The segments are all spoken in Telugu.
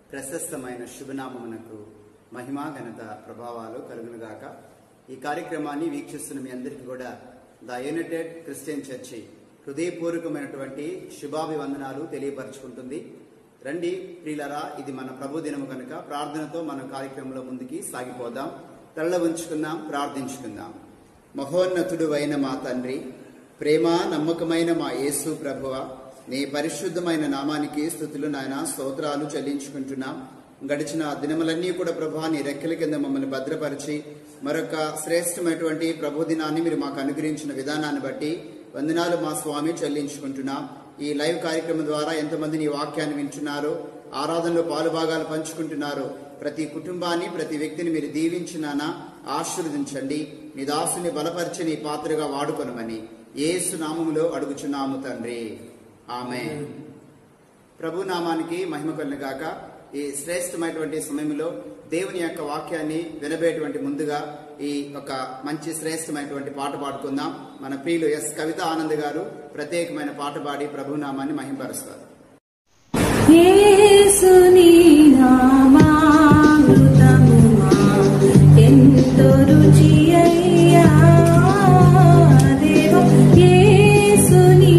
ప్రశస్తమైన శుభనామమునకు మహిమా ఘనత ప్రభావాలు కలుగునుగాక ఈ కార్యక్రమాన్ని వీక్షిస్తున్న మీ అందరికీ కూడా ద యునైటెడ్ క్రిస్టియన్ చర్చి హృదయపూర్వకమైనటువంటి శుభాభివందనాలు తెలియపరచుకుంటుంది రండి ప్రియులరా ఇది మన ప్రభు దినము కనుక ప్రార్థనతో మన కార్యక్రమంలో ముందుకి సాగిపోదాం తల్ల ఉంచుకుందాం ప్రార్థించుకుందాం మహోన్నతుడు అయిన మా తండ్రి ప్రేమ నమ్మకమైన మా యేసు ప్రభువ నీ పరిశుద్ధమైన నామానికి స్థుతులు నాయన స్తోత్రాలు చెల్లించుకుంటున్నాం గడిచిన దినములన్నీ కూడా ప్రభా నీ రెక్కల కింద మమ్మల్ని భద్రపరిచి మరొక శ్రేష్టమైనటువంటి ప్రభు దినాన్ని మీరు మాకు అనుగ్రహించిన విధానాన్ని బట్టి వందనాలు మా స్వామి చెల్లించుకుంటున్నాం ఈ లైవ్ కార్యక్రమం ద్వారా ఎంతమంది నీ వాక్యాన్ని వింటున్నారో ఆరాధనలో పాలుభాగాలు పంచుకుంటున్నారో ప్రతి కుటుంబాన్ని ప్రతి వ్యక్తిని మీరు దీవించినానా ఆశీర్వదించండి నీ దాసుని బలపరిచి నీ పాత్రగా వాడుకొనమని ఏసు నామములో అడుగుచున్నాము తండ్రి ఆమె ప్రభు నామానికి మహిమ కలుగాక ఈ శ్రేష్టమైనటువంటి సమయంలో దేవుని యొక్క వాక్యాన్ని వినబేటువంటి ముందుగా ఈ ఒక మంచి శ్రేష్టమైనటువంటి పాట పాడుకుందాం మన ప్రియులు ఎస్ కవిత ఆనంద్ గారు ప్రత్యేకమైన పాట పాడి ప్రభు నామాన్ని మహింపరుస్తారు యేసుని నామామృతముమా ఎంతో రుచి అయ్యా దేవ యేసుని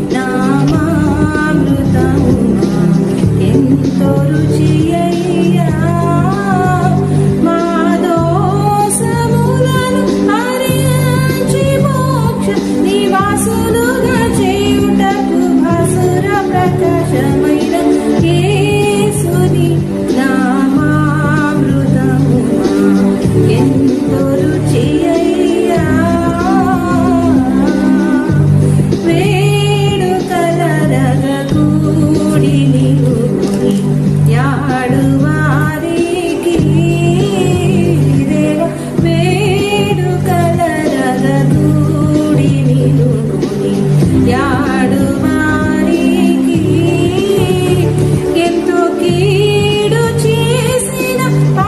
నామామృతముమా ఎంతో రుచి అయ్యా మా దోషములను హరించి మోక్ష నివాసులుగా చేయుటకు భాసుర ప్రకాశమైన యేసుని నామామృతముమా ఎంతో రుచి అయ్యా వేడుకలరగ కూడి నిలుగుని యాడువారికి దేవ వేడుకలరగ కూడి నిలుగుని యాడువారికి ఎంతో కీడు చేసిన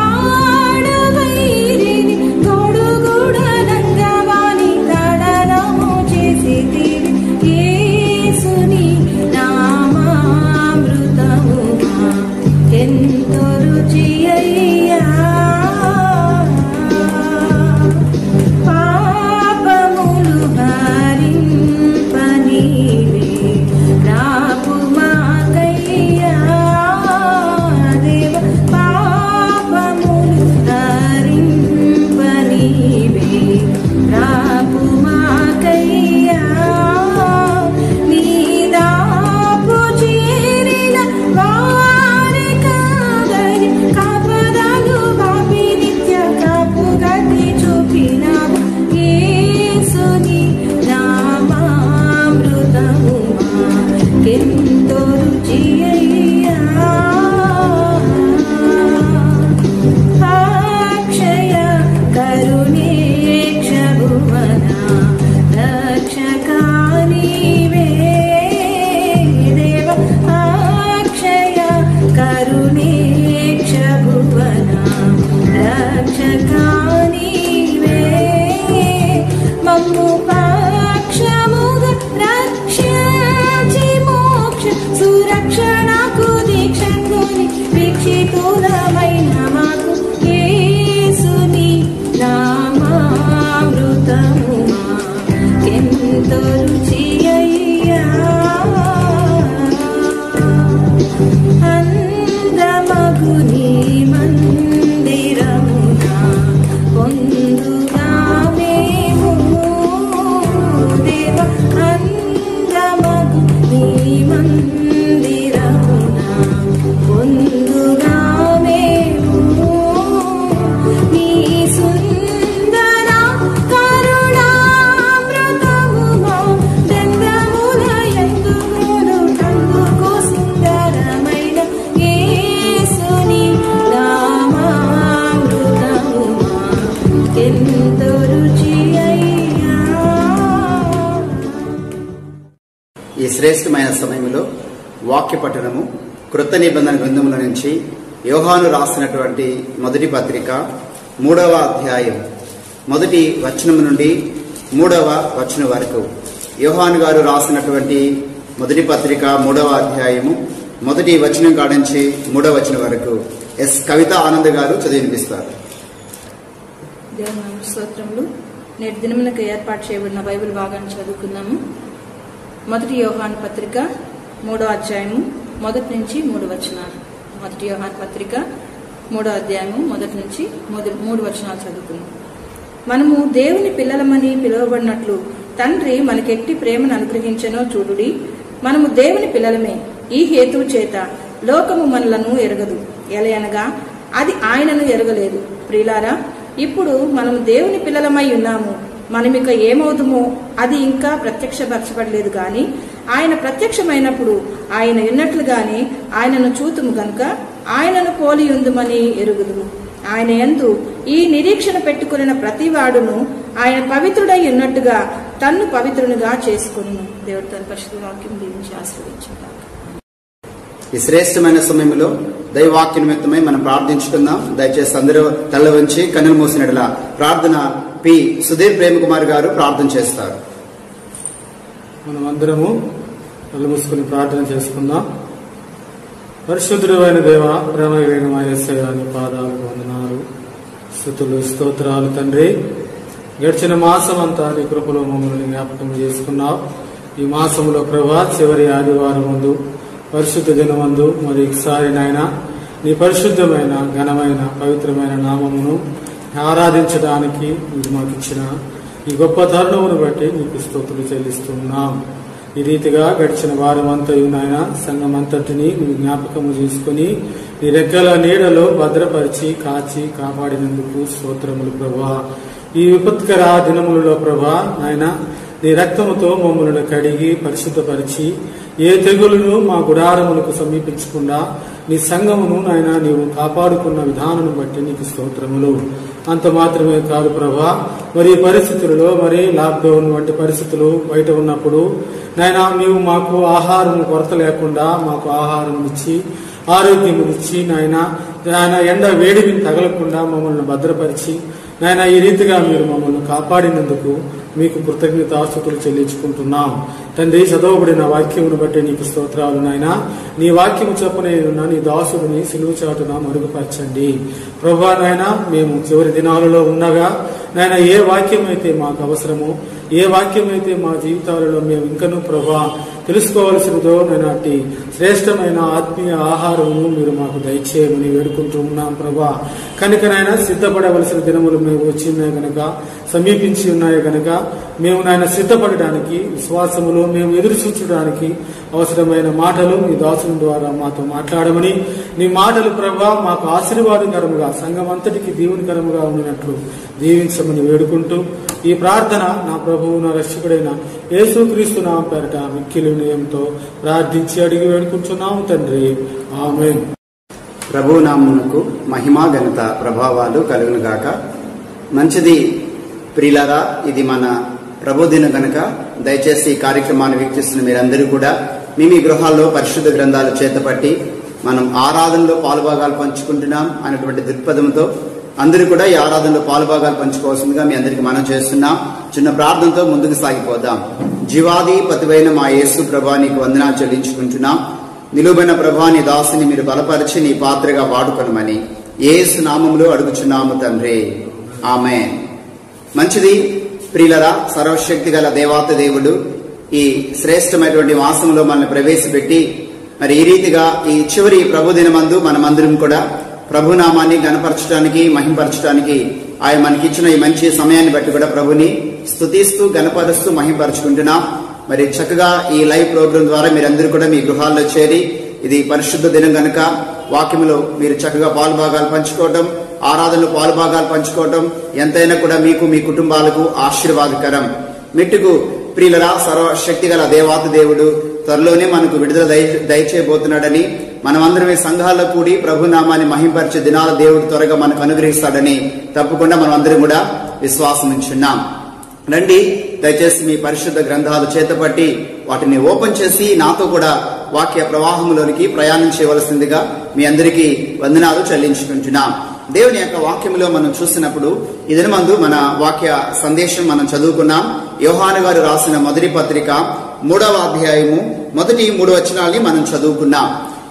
పాడవైరిని తోడుగుడనంగవాని తడనము చేసి యేసుని నామామృతముమా ఎంతో రుచి అయ్యా పాపములు భరింపనీవే నాకు మాకయ్యా దేవ పాపములు భరింపనీవే నాకు మాకయ్యా నీ దాపు చేరిన వారి కాదని కాపదాలు బాపి నిత్య కాపు గతి చూపినావు యేసుని నామామృతముమా ఎంతో రుచి అయ్యా అక్షయ కరుణేక్ష భువన రక్షకానివే దేవ అక్షయ కరుణేక్ష భువన రక్షకానివే మమ్ము పక్షముగా రక్షించి మోక్ష సురక్షణకు దీక్షంగుని వీక్షితులమైన మాకు యేసుని నామామృతముమా ఎంతో రుచి అయ్యా అందమగుని మందిరమునా పొందుగా మేము దేవ అందమగు నీ మందిరమునా పొందుగా మేము నీ సుందర కరుణామృతముమా దండముల ఎందుకును కందుకు సుందరమైన యేసుని నామామృతముమా ఎంతో రుచి అయ్యా ఈ శ్రేష్టమైన సమయంలో వాక్య పఠనము కృత నిబంధన గ్రంథముల నుంచి యోహాను రాసినటువంటి మొదటి పత్రిక మూడవ అధ్యాయం మొదటి వచనం నుండి మూడవ వచనం వరకు యోహాను గారు రాసినటువంటి మొదటి పత్రిక మూడవ అధ్యాయము మొదటి వచనం కాడించి మూడో వచనం వరకు ఎస్ కవిత ఆనంద్ గారు చదివినిపిస్తారు దేవుని నామ స్తోత్రములు నేటి దినమునకు ఏర్పాటు చేయబడిన బైబిల్ భాగాన్ని చదువుకుందాము మొదటి యోహాన్ పత్రిక మూడో అధ్యాయము మొదటి నుంచి మూడు వచనాలు మొదటి యోహాన్ పత్రిక మూడో అధ్యాయము మొదటి నుంచి మొదటి మూడు వచనాలు చదువుకుందాం మనము దేవుని పిల్లలమని పిలువబడినట్లు తండ్రి మనకెట్టి ప్రేమను అనుగ్రహించనో చూడుడి మనము దేవుని పిల్లలమే ఈ హేతువు చేత లోకము మనలను ఎరగదు ఎలయనగా అది ఆయనను ఎరగలేదు ప్రియులారా ఇప్పుడు మనము దేవుని పిల్లలమై ఉన్నాము మనమిక ఏమవుదుమో అది ఇంకా ప్రత్యక్షపరచబడలేదు గాని ఆయన ప్రత్యక్షమైనప్పుడు ఆయన విన్నట్లుగానే ఆయనను చూతుము గనుక ఆయనను పోలి ఉందుమని ఎరుగుదుము ఆయన యందు ఈ నిరీక్షణ పెట్టుకున్న ప్రతివాడును ఆయన పవిత్రుడై ఉన్నట్టుగా తన్ను పవిత్రునిగా చేసుకును దేవుడు తన పరిశుద్ధ వాక్యం దీవించి ఆశ్రయించుకుంటారు ఈ శ్రేష్టమైన సమయంలో దైవాక్య నిమిత్తమై మనం ప్రార్థించుకుందాం దయచేసి అందరూ తల్ల వంచి కన్నులు మూసినట్ల ప్రార్థన పి సుధీర్ ప్రేమ్ కుమార్ గారు ప్రార్థన చేస్తారు మనం అందరము కళ్ళు మూసుకుని ప్రార్థన చేసుకుందాం పరిశుద్ధుడు అయిన దేవ ప్రేమైన మా యేసయ్య నీ పాదాలకు వందనాలు స్థుతులు స్తోత్రాలు తండ్రి గడిచిన మాసం అంతా నీ కృపలో మమ్మల్ని జ్ఞాపకం చేసుకున్నావు ఈ మాసంలో ప్రభా చివరి ఆదివారం ముందు పరిశుద్ధ దినమందు మరి ఒకసారి నాయన నీ పరిశుద్ధమైన ఘనమైన పవిత్రమైన నామమును ఆరాధించడానికి మీరు మాకు ఇచ్చిన ఈ గొప్ప తరుణమును బట్టి నీకు స్తోత్రులు చెల్లిస్తున్నాం ఈ రీతిగా గడిచిన వారం అంతయు నాయన సంఘం అంతటిని నువ్వు జ్ఞాపకము చేసుకుని నీ రెక్కల నీడలో భద్రపరిచి కాచి కాపాడినందుకు స్తోత్రములు ప్రభా ఈ విపత్కర దినములలో ప్రభా నాయన నీ రక్తముతో మమ్మల్ని కడిగి పరిశుద్ధపరిచి ఏ తెగులును మా గుడారములకు సమీపించకుండా నీ సంఘమును నాయన నీవు కాపాడుకున్న విధానం బట్టి నీకు స్తోత్రములు అంత మాత్రమే కాదు ప్రభా మరి ఈ పరిస్థితులలో మరి లాక్డౌన్ వంటి పరిస్థితులు బయట ఉన్నప్పుడు నాయన నీవు మాకు ఆహారం కొరత లేకుండా మాకు ఆహారం ఇచ్చి ఆరోగ్యం ఇచ్చి నాయన నాయన ఎండ వేడిని తగలకుండా మమ్మల్ని భద్రపరిచి నాయన ఈ రీతిగా మీరు మమ్మల్ని కాపాడినందుకు మీకు కృతజ్ఞతాస్తుతులు చెల్లించుకుంటున్నాం తండ్రి చదవబడిన వాక్యమును బట్టి నీకు స్తోత్రాలు నాయన నీ వాక్యము చెప్పనేనున్న నీ దాసుడిని సిలువు చాటున మరుగుపరచండి ప్రభా నాయన మేము చివరి దినాలలో ఉండగా నాయన ఏ వాక్యం అయితే మాకు అవసరమో ఏ వాక్యం అయితే మా జీవితాలలో మేము ఇంకనూ ప్రభా తెలుసుకోవలసినదో నేను అట్టి శ్రేష్టమైన ఆత్మీయ ఆహారమును మీరు మాకు దయచేయమని వేడుకుంటూ ఉన్నాం ప్రభా కనుకనైనా సిద్ధపడవలసిన దినములు మేము వచ్చినాయి గనక సమీపించి ఉన్నాయి గనక మేము నాయన సిద్ధపడడానికి విశ్వాసములో మేము ఎదురు చూచడానికి అవసరమైన మాటలు మీ దాసుని ద్వారా మాతో మాట్లాడమని నీ మాటలు ప్రభా మాకు ఆశీర్వాదకరముగా సంఘం అంతటికి దీవునికరముగా ఉండినట్లు దీవించమని వేడుకుంటూ ఈ ప్రార్థన నా ప్రభువు నా రక్షకుడైన యేసుక్రీస్తు నా పేరట మిక్కిలి వినయంతో ప్రార్థించి అడిగి వేడుకుంటున్నాము తండ్రి ఆమెన్ ప్రభు నామునకు మహిమా ఘనత ప్రభావాలు కలుగును గాక మంచిది ప్రియులారా ఇది మన ప్రభు దిన గనుక దయచేసి ఈ కార్యక్రమాన్ని వీక్షిస్తున్న మీరందరూ కూడా మీ మీ గృహాల్లో పరిశుద్ధ గ్రంథాలు చేతపట్టి మనం ఆరాధనలో పాలుభాగాలు పంచుకుంటున్నాం అనేటువంటి దృక్పథంతో అందరూ కూడా ఈ ఆరాధనలో పాలుభాగాలు పంచుకోవాల్సిందిగా మీ అందరికి మనం చేస్తున్నాం చిన్న ప్రార్థనతో ముందుకు సాగిపోదాం జీవాది పతివైన మా యేసు ప్రభా నీకు వందనాలు చెల్లించుకుంటున్నాం నిలువైన ప్రభా నీ దాసుని మీరు బలపరిచి నీ పాత్రగా వాడుకొనమని ఏసు నామములో అడుగుచున్నాము తండ్రి ఆమె మంచిది ప్రియులరా సర్వశక్తి గల దేవాత దేవుడు ఈ శ్రేష్టమైనటువంటి మాసంలో మనల్ని ప్రవేశపెట్టి మరి ఈ రీతిగా ఈ చివరి ప్రభు దినమందు మనమందరం కూడా ప్రభునామాన్ని గణపరచడానికి మహింపరచడానికి ఆయన మనకిచ్చిన ఈ మంచి సమయాన్ని బట్టి కూడా ప్రభుని స్తుతిస్తూ గణపరుస్తూ మహింపరచుకుంటున్నాం మరి చక్కగా ఈ లైవ్ ప్రోగ్రాం ద్వారా మీరందరూ కూడా మీ గృహాల్లో చేరి ఇది పరిశుద్ధ దినం గనుక వాక్యములో మీరు చక్కగా పాలుభాగాలు పంచుకోవటం ఆరాధనలో పాలుభాగాలు పంచుకోవటం ఎంతైనా కూడా మీకు మీ కుటుంబాలకు ఆశీర్వాదకరం మెట్టుకు ప్రియులరా సర్వశక్తి గల దేవాత దేవుడు త్వరలోనే మనకు విడుదల దయ దయచేయబోతున్నాడని మనమందరం ఈ సంఘాల్లో కూడి ప్రభునామాన్ని మహింపరిచే దినాల దేవుడు త్వరగా మనకు అనుగ్రహిస్తాడని తప్పకుండా మనం అందరం కూడా విశ్వాసం ఉంచున్నాం రండి దయచేసి మీ పరిశుద్ధ గ్రంథాలు చేతపట్టి వాటిని ఓపెన్ చేసి నాతో కూడా వాక్య ప్రవాహంలోనికి ప్రయాణం చేయవలసిందిగా మీ అందరికీ వందనాలు చెల్లించుకుంటున్నాం దేవుని యొక్క వాక్యములో మనం చూసినప్పుడు ఇదిన మందు మన వాక్య సందేశం మనం చదువుకున్నాం యోహాను గారు రాసిన మొదటి పత్రిక మూడవ అధ్యాయము మొదటి మూడు వచనాల్ని మనం చదువుకున్నాం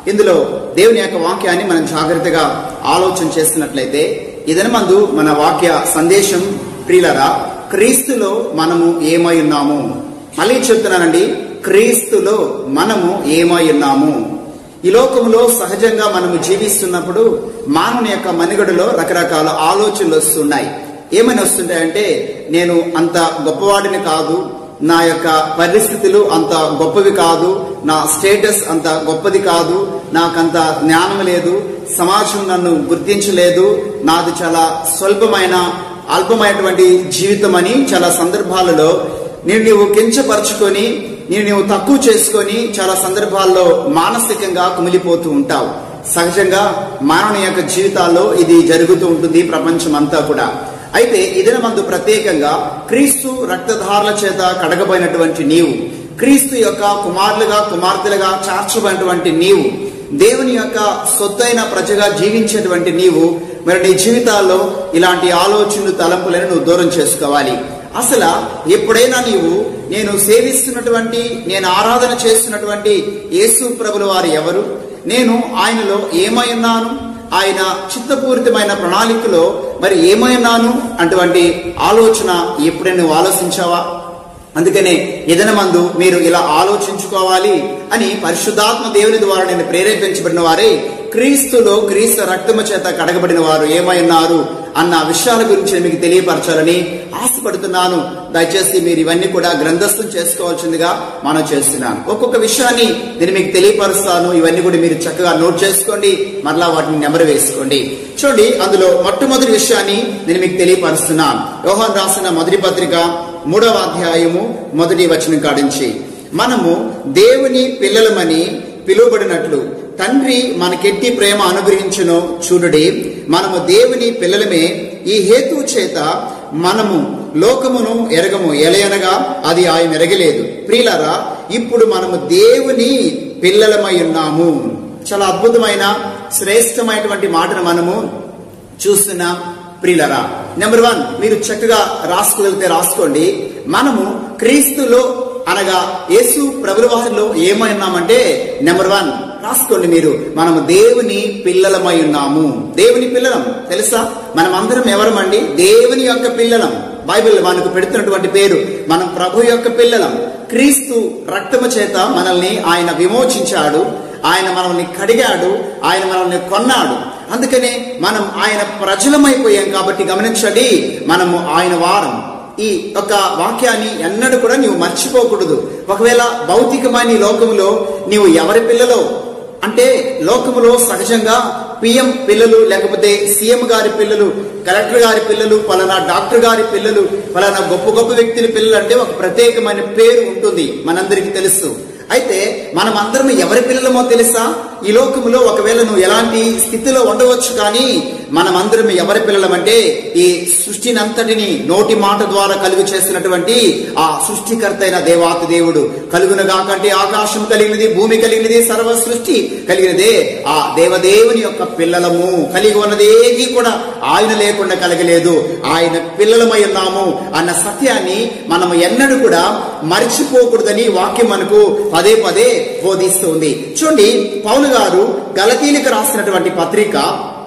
ఇందులో దేవుని యొక్క వాక్యాన్ని మనం జాగ్రత్తగా ఆలోచన చేస్తున్నట్లయితే ఇదని మందు మన వాక్య సందేశం ప్రియులరా క్రీస్తులో మనము ఏమై ఉన్నాము మళ్ళీ చెప్తున్నానండి క్రీస్తులో మనము ఏమై ఉన్నాము ఈ లోకంలో సహజంగా మనము జీవిస్తున్నప్పుడు మానవుని యొక్క మనుగడలో రకరకాల ఆలోచనలు వస్తున్నాయి ఏమని వస్తుంటాయంటే నేను అంత గొప్పవాడిని కాదు నా యొక్క పరిస్థితులు అంత గొప్పవి కాదు నా స్టేటస్ అంత గొప్పది కాదు నాకంత జ్ఞానం లేదు సమాజం నన్ను గుర్తించలేదు నాది చాలా స్వల్పమైన అల్పమైనటువంటి జీవితం అని చాలా సందర్భాలలో నేను నీవు కించపరుచుకొని నేను నీవు తక్కువ చేసుకొని చాలా సందర్భాల్లో మానసికంగా కుమిలిపోతూ ఉంటావు సహజంగా మానవుని యొక్క జీవితాల్లో ఇది జరుగుతూ ఉంటుంది ప్రపంచం అంతా కూడా అయితే ఇదిన మందు ప్రత్యేకంగా క్రీస్తు రక్తధారల చేత కడగబోయినటువంటి నీవు క్రీస్తు యొక్క కుమారులుగా కుమార్తెలుగా చార్చబడినటువంటి నీవు దేవుని యొక్క సొత్తైన ప్రజగా జీవించేటువంటి నీవు మరి నీ జీవితాల్లో ఇలాంటి ఆలోచనలు తలంపులను నువ్వు దూరం చేసుకోవాలి అసలు ఎప్పుడైనా నీవు నేను సేవిస్తున్నటువంటి నేను ఆరాధన చేస్తున్నటువంటి యేసు ప్రభుల వారు ఎవరు నేను ఆయనలో ఏమై ఉన్నాను ఆయన చిత్తపూరితమైన ప్రణాళికలో మరి ఏమై ఉన్నాను అటువంటి ఆలోచన ఎప్పుడైనా నువ్వు ఆలోచించావా అందుకనే ఏదైనా మందు మీరు ఇలా ఆలోచించుకోవాలి అని పరిశుద్ధాత్మ దేవుని ద్వారా నేను ప్రేరేపించబడిన వారే క్రీస్తులో క్రీస్తు రక్తము చేత కడగబడిన వారు ఏమై ఉన్నారు అన్న విషయాల గురించి నేను మీకు తెలియపరచాలని ఆశపడుతున్నాను దయచేసి మీరు ఇవన్నీ కూడా గ్రంథస్థం చేసుకోవాల్సిందిగా మనం చేస్తున్నాను ఒక్కొక్క విషయాన్ని నేను మీకు తెలియపరుస్తాను ఇవన్నీ కూడా మీరు చక్కగా నోట్ చేసుకోండి మరలా వాటిని నెమరు వేసుకోండి చూడండి అందులో మొట్టమొదటి విషయాన్ని నేను మీకు తెలియపరుస్తున్నాను యోహాన్ రాసిన మొదటి పత్రిక మూడవ అధ్యాయము మొదటి వచనం కాడించి మనము దేవుని పిల్లలమని పిలువబడినట్లు తండ్రి మనకెట్టి ప్రేమ అనుగ్రహించును చూడుడి మనము దేవుని పిల్లలమే ఈ హేతు చేత మనము లోకమును ఎరగము ఎలయనగా అది ఆయన ఎరగలేదు ప్రియులరా ఇప్పుడు మనము దేవుని పిల్లలమై ఉన్నాము చాలా అద్భుతమైన శ్రేష్టమైనటువంటి మాటను మనము చూస్తున్నాం ప్రియులరా నెంబర్ వన్ మీరు చక్కగా రాసుకోగలిగితే రాసుకోండి మనము క్రీస్తులో అనగా యేసు ప్రభుల వారిలో ఏమై ఉన్నామంటే నెంబర్ వన్ రాసుకోండి మీరు మనము దేవుని పిల్లలమై ఉన్నాము దేవుని పిల్లలం తెలుసా మనం అందరం ఎవరమండి దేవుని యొక్క పిల్లలం బైబిల్ మనకు పెడుతున్నటువంటి పేరు మనం ప్రభు యొక్క పిల్లలం క్రీస్తు రక్తము చేత మనల్ని ఆయన విమోచించాడు ఆయన మనల్ని కడిగాడు ఆయన మనల్ని కొన్నాడు అందుకనే మనం ఆయన ప్రజలమైపోయాం కాబట్టి గమనించండి మనము ఆయన వారం ఈ యొక్క వాక్యాన్ని ఎన్నడూ కూడా నీవు మర్చిపోకూడదు ఒకవేళ భౌతికమైన ఈ లోకములో నీవు ఎవరి పిల్లలో అంటే లోకములో సహజంగా పిఎం పిల్లలు లేకపోతే సీఎం గారి పిల్లలు కలెక్టర్ గారి పిల్లలు పలానా డాక్టర్ గారి పిల్లలు పలానా గొప్ప గొప్ప వ్యక్తుల పిల్లలు అంటే ఒక ప్రత్యేకమైన పేరు ఉంటుంది మనందరికీ తెలుసు అయితే మనం అందరం ఎవరి పిల్లలమో తెలుసా ఈ లోకములో ఒకవేళ నువ్వు ఎలాంటి స్థితిలో ఉండవచ్చు కానీ మనమందరం ఎవరి పిల్లలమంటే ఈ సృష్టిని అంతటిని నోటి మాట ద్వారా కలుగు చేసినటువంటి ఆ సృష్టికర్త అయిన దేవాతి దేవుడు కలుగునగా కంటే ఆకాశం కలిగినది భూమి కలిగినది సర్వ సృష్టి కలిగినదే ఆ దేవదేవుని యొక్క పిల్లలము కలిగి ఉన్నది ఏది కూడా ఆయన లేకుండా కలగలేదు ఆయన పిల్లలమై ఉన్నాము అన్న సత్యాన్ని మనము ఎన్నడూ కూడా మర్చిపోకూడదని వాక్యం మనకు పదే పదే బోధిస్తుంది చూడండి పౌలు గారు గలతీలికి రాసినటువంటి పత్రిక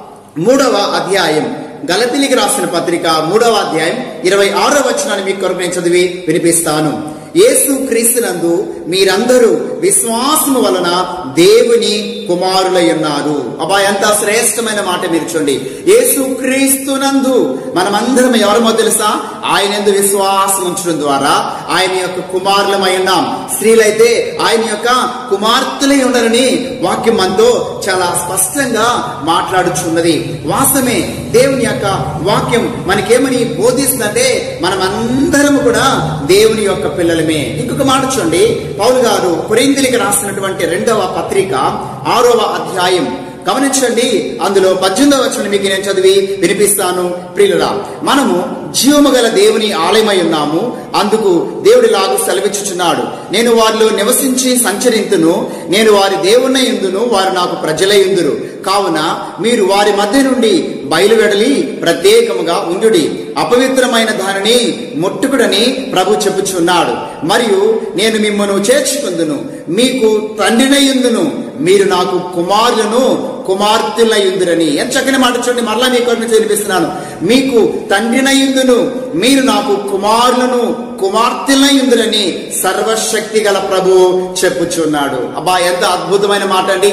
మూడవ అధ్యాయం గలతీలికి రాసిన పత్రిక మూడవ అధ్యాయం ఇరవై ఆరో వచనాన్ని మీకు కొరకు నేను చదివి వినిపిస్తాను యేసు క్రీస్తునందు మీరందరూ విశ్వాసము వలన దేవుని కుమారులై ఉన్నారు అబ్బా ఎంత శ్రేష్టమైన మాట మీరు చూడండి యేసు క్రీస్తునందు మనమందరం ఎవరమో తెలుసా ఆయన ఎందు విశ్వాసం ఉంచడం ద్వారా ఆయన యొక్క కుమారులమై ఉన్నాం స్త్రీలైతే ఆయన యొక్క కుమార్తెలై ఉండాలని వాక్యం మనతో చాలా స్పష్టంగా మాట్లాడుచున్నది వాస్తవమే దేవుని యొక్క వాక్యం మనకేమని బోధిస్తుందంటే మనమందరం కూడా దేవుని యొక్క పిల్లలమే ఇంకొక మాట చూడండి పౌలు గారు కొరిందిలికి రాసినటువంటి రెండవ పత్రిక ఆరవ అధ్యాయం గమనించండి అందులో పద్దెనిమిదవ వచనం మీకు నేను చదివి వినిపిస్తాను ప్రియులరా మనము జీవము గల దేవుని ఆలయమై ఉన్నాము అందుకు దేవుడిలాగు సెలవిచ్చుచున్నాడు నేను వారిలో నివసించి సంచరింతును నేను వారి దేవుని ఎందును వారు నాకు ప్రజలై ఉందురు కావున మీరు వారి మధ్య నుండి బయలువెడలి ప్రత్యేకముగా ఉండుడి అపవిత్రమైన దానిని ముట్టుకుడని ప్రభు చెప్పుచున్నాడు మరియు నేను మిమ్మను చేర్చుకుందును మీకు తండ్రినయుందును మీరు నాకు కుమారులను కుమార్తెలయుందురని ఎంత చక్కని మాట చూడండి మరలా మీ కొరకు వినిపిస్తున్నాను మీకు తండ్రినయుందును మీరు నాకు కుమారులను కుమార్తెలయుందురని సర్వశక్తి గల ప్రభు చెప్పుచున్నాడు అబ్బా ఎంత అద్భుతమైన మాట అండి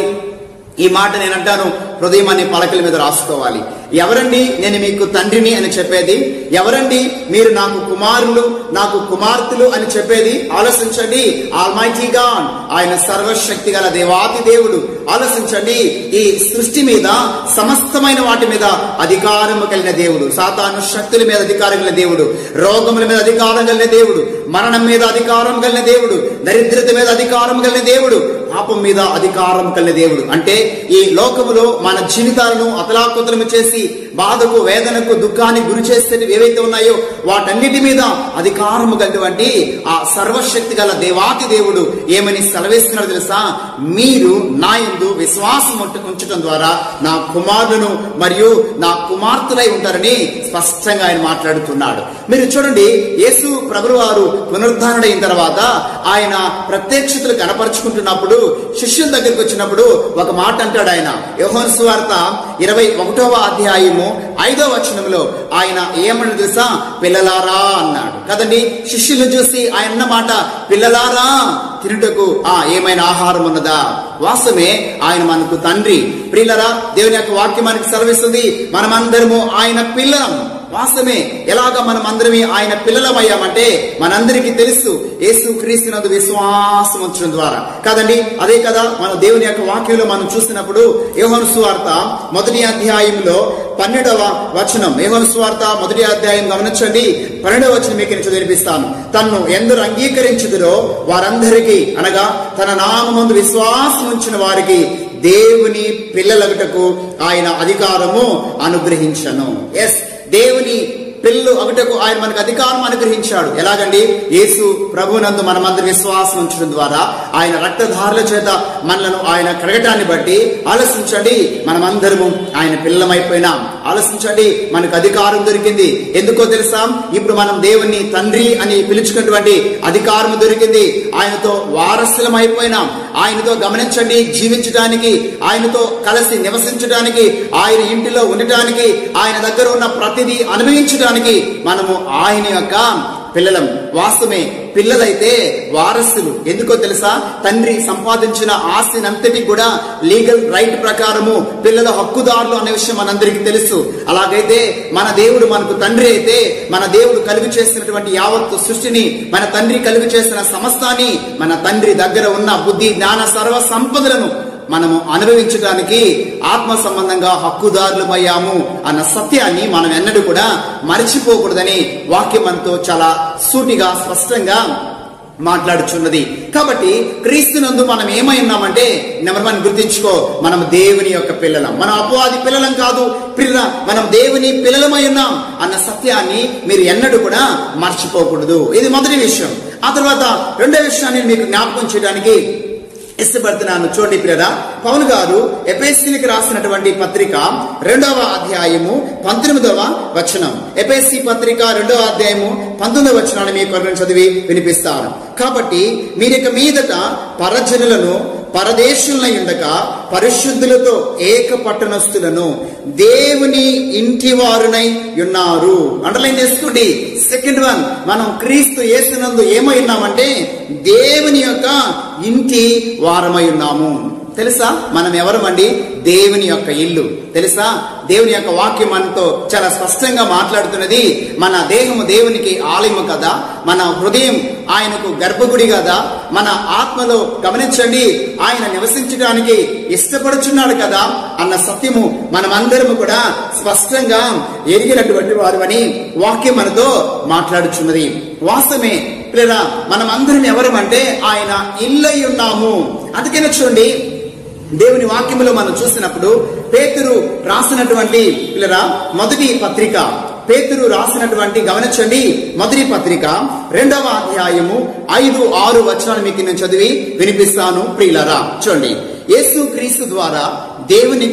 ఈ మాట నేను అంటాను హృదయం అనే పలకల మీద రాసుకోవాలి ఎవరండి నేను మీకు తండ్రిని అని చెప్పేది ఎవరండి మీరు నాకు కుమారులు నాకు కుమార్తెలు అని చెప్పేది ఆలోచించండి ఆల్మైటీ గాడ్ ఆయన సర్వశక్తి గల దేవాతి దేవుడు ఆలోచించండి ఈ సృష్టి మీద సమస్తమైన వాటి మీద అధికారం కలిగిన దేవుడు సాతాను శక్తుల మీద అధికారం కలిగిన దేవుడు రోగముల మీద అధికారం కలిగిన దేవుడు మరణం మీద అధికారం కలిగిన దేవుడు దరిద్రత మీద అధికారం కలిగిన దేవుడు పాపం మీద అధికారం కలిగిన దేవుడు అంటే ఈ లోకములో మన జీవితాలను అతలాకుతలము చేసి బాధకు వేదనకు దుఃఖానికి గురి చేస్తే ఏవైతే ఉన్నాయో వాటన్నిటి మీద అధికారము కలిగినటువంటి ఆ సర్వశక్తి గల దేవాతి దేవుడు ఏమని సెలవేస్తున్నాడు తెలుసా మీరు నా యందు విశ్వాసం ఉంట- ఉంచటం ద్వారా నా కుమారులను మరియు నా కుమార్తెలై ఉంటారని స్పష్టంగా ఆయన మాట్లాడుతున్నాడు మీరు చూడండి యేసు ప్రభులు వారు పునరుద్ధరణ అయిన తర్వాత ఆయన ప్రత్యక్షతలు కనపరుచుకుంటున్నప్పుడు శిష్యుల దగ్గరికి వచ్చినప్పుడు ఒక మాట అంటాడు ఆయన యోహోన్ సువార్త ఇరవై ఒకటవ అధ్యాయము ఐదవ వచనంలో ఆయన ఏమని తెలుసా పిల్లలారా అన్నాడు కదండి శిష్యులను చూసి ఆయన అన్న మాట పిల్లలారా తినుటకు ఆ ఏమైనా ఆహారం ఉన్నదా వాస్తవమే ఆయన మనకు తండ్రి ప్రియులరా దేవుని యొక్క వాక్యం మనకు సెలవిస్తుంది మనమందరము ఆయన పిల్లలం వాస్తవమే ఎలాగ మనం అందరమే ఆయన పిల్లలమయ్యామంటే మనందరికీ తెలుసు యేసు క్రీస్తునందు విశ్వాసం ఉంచడం ద్వారా కదండి అదే కదా మన దేవుని యొక్క వాక్యంలో మనం చూసినప్పుడు యోహను సువార్త మొదటి అధ్యాయంలో పన్నెండవ వచనం యోహను సువార్త మొదటి అధ్యాయం గమనించండి పన్నెండవ వచనం మీకు నేను చదివిస్తాను తన్ను ఎందరు అంగీకరించుదురో వారందరికీ అనగా తన నామందు విశ్వాసం ఉంచిన వారికి దేవుని పిల్లలగుటకు ఆయన అధికారము అనుగ్రహించను ఎస్ దేవుని పిల్లలు అగుటకు ఆయన మనకు అధికారం అనుగ్రహించాడు ఎలాగండి యేసు ప్రభునందు మనమందరి విశ్వాసం ఉంచడం ద్వారా ఆయన రక్తధారుల చేత మనలను ఆయన కడగటాన్ని బట్టి ఆలోచించండి మనమందరము ఆయన పిల్లలమైపోయినాం ఆలోచించండి మనకు అధికారం దొరికింది ఎందుకో తెలుసా ఇప్పుడు మనం దేవుణ్ణి తండ్రి అని పిలుచుకున్నటువంటి అధికారం దొరికింది ఆయనతో వారసులం అయిపోయినాం ఆయనతో గమనించండి జీవించడానికి ఆయనతో కలిసి నివసించడానికి ఆయన ఇంటిలో ఉండటానికి ఆయన దగ్గర ఉన్న ప్రతిదీ అనుభవించడానికి మనము ఆయన యొక్క పిల్లలం వాస్తవమే పిల్లలైతే వారసులు ఎందుకో తెలుసా తండ్రి సంపాదించిన ఆస్తిని అంతటి కూడా లీగల్ రైట్ ప్రకారము పిల్లల హక్కుదారులు అనే విషయం మనందరికీ తెలుసు అలాగైతే మన దేవుడు మనకు తండ్రి అయితే మన దేవుడు కలుగు చేసినటువంటి యావత్తు సృష్టిని మన తండ్రి కలుగు చేసిన సమస్తాన్ని మన తండ్రి దగ్గర ఉన్న బుద్ధి జ్ఞాన సర్వ సంపదలను మనము అనుభవించడానికి ఆత్మ సంబంధంగా హక్కుదారులమయ్యాము అన్న సత్యాన్ని మనం ఎన్నడూ కూడా మర్చిపోకూడదని వాక్యం మనతో చాలా సూటిగా స్పష్టంగా మాట్లాడుచున్నది కాబట్టి క్రీస్తునందు మనం ఏమై ఉన్నామంటే నెంబర్ వన్ గుర్తించుకో మనం దేవుని యొక్క పిల్లలం మనం అపవాది పిల్లలం కాదు పిల్ల మనం దేవుని పిల్లలమై ఉన్నాం అన్న సత్యాన్ని మీరు ఎన్నడూ కూడా మర్చిపోకూడదు ఇది మొదటి విషయం ఆ తర్వాత రెండో విషయాన్ని మీకు జ్ఞాపకం చేయడానికి ఇష్టపడుతున్నాను చూడండి పిల్లరా పౌలు గారు ఎపిఎస్సీలకు రాసినటువంటి పత్రిక రెండవ అధ్యాయము పంతొమ్మిదవ వచనం ఎపిఎస్సి పత్రిక రెండవ అధ్యాయము పంతొమ్మిదవ వచనాన్ని మీ కొరకు చదివి వినిపిస్తాను కాబట్టి మీరిక మీదట పరజనులను పరదేశులై ఉండక పరిశుద్ధులతో ఏక పట్టణస్థులను దేవుని ఇంటి వారునై ఉన్నారు అండర్లైన్ చేసుకోండి సెకండ్ వన్ మనం క్రీస్తు యేసునందు ఏమై ఉన్నామంటే దేవుని యొక్క ఇంటి వారమై ఉన్నాము తెలుసా మనం ఎవరమండి దేవుని యొక్క ఇల్లు తెలుసా దేవుని యొక్క వాక్యం మనతో చాలా స్పష్టంగా మాట్లాడుతున్నది మన దేహము దేవునికి ఆలయము కదా మన హృదయం ఆయనకు గర్భగుడి కదా మన ఆత్మలో గమనించండి ఆయన నివసించడానికి ఇష్టపడుచున్నాడు కదా అన్న సత్యము మనమందరము కూడా స్పష్టంగా ఎరిగినటువంటి వారు వాక్యం మనతో మాట్లాడుచున్నది వాస్తవమే పిల్లరా మనం అందరం ఎవరమంటే ఆయన ఇల్లై ఉన్నాము అందుకనే చూడండి దేవుని వాక్యములో మనం చూసినప్పుడు పేతురు రాసినటువంటి పిల్లరా మొదటి పత్రిక పేతురు రాసినటువంటి గమనించండి మొదటి పత్రిక రెండవ అధ్యాయము ఐదు ఆరు వచనాలు మీకు నేను చదివి వినిపిస్తాను ప్రియులరా చూడండి యేసు క్రీస్తు ద్వారా దేవునికి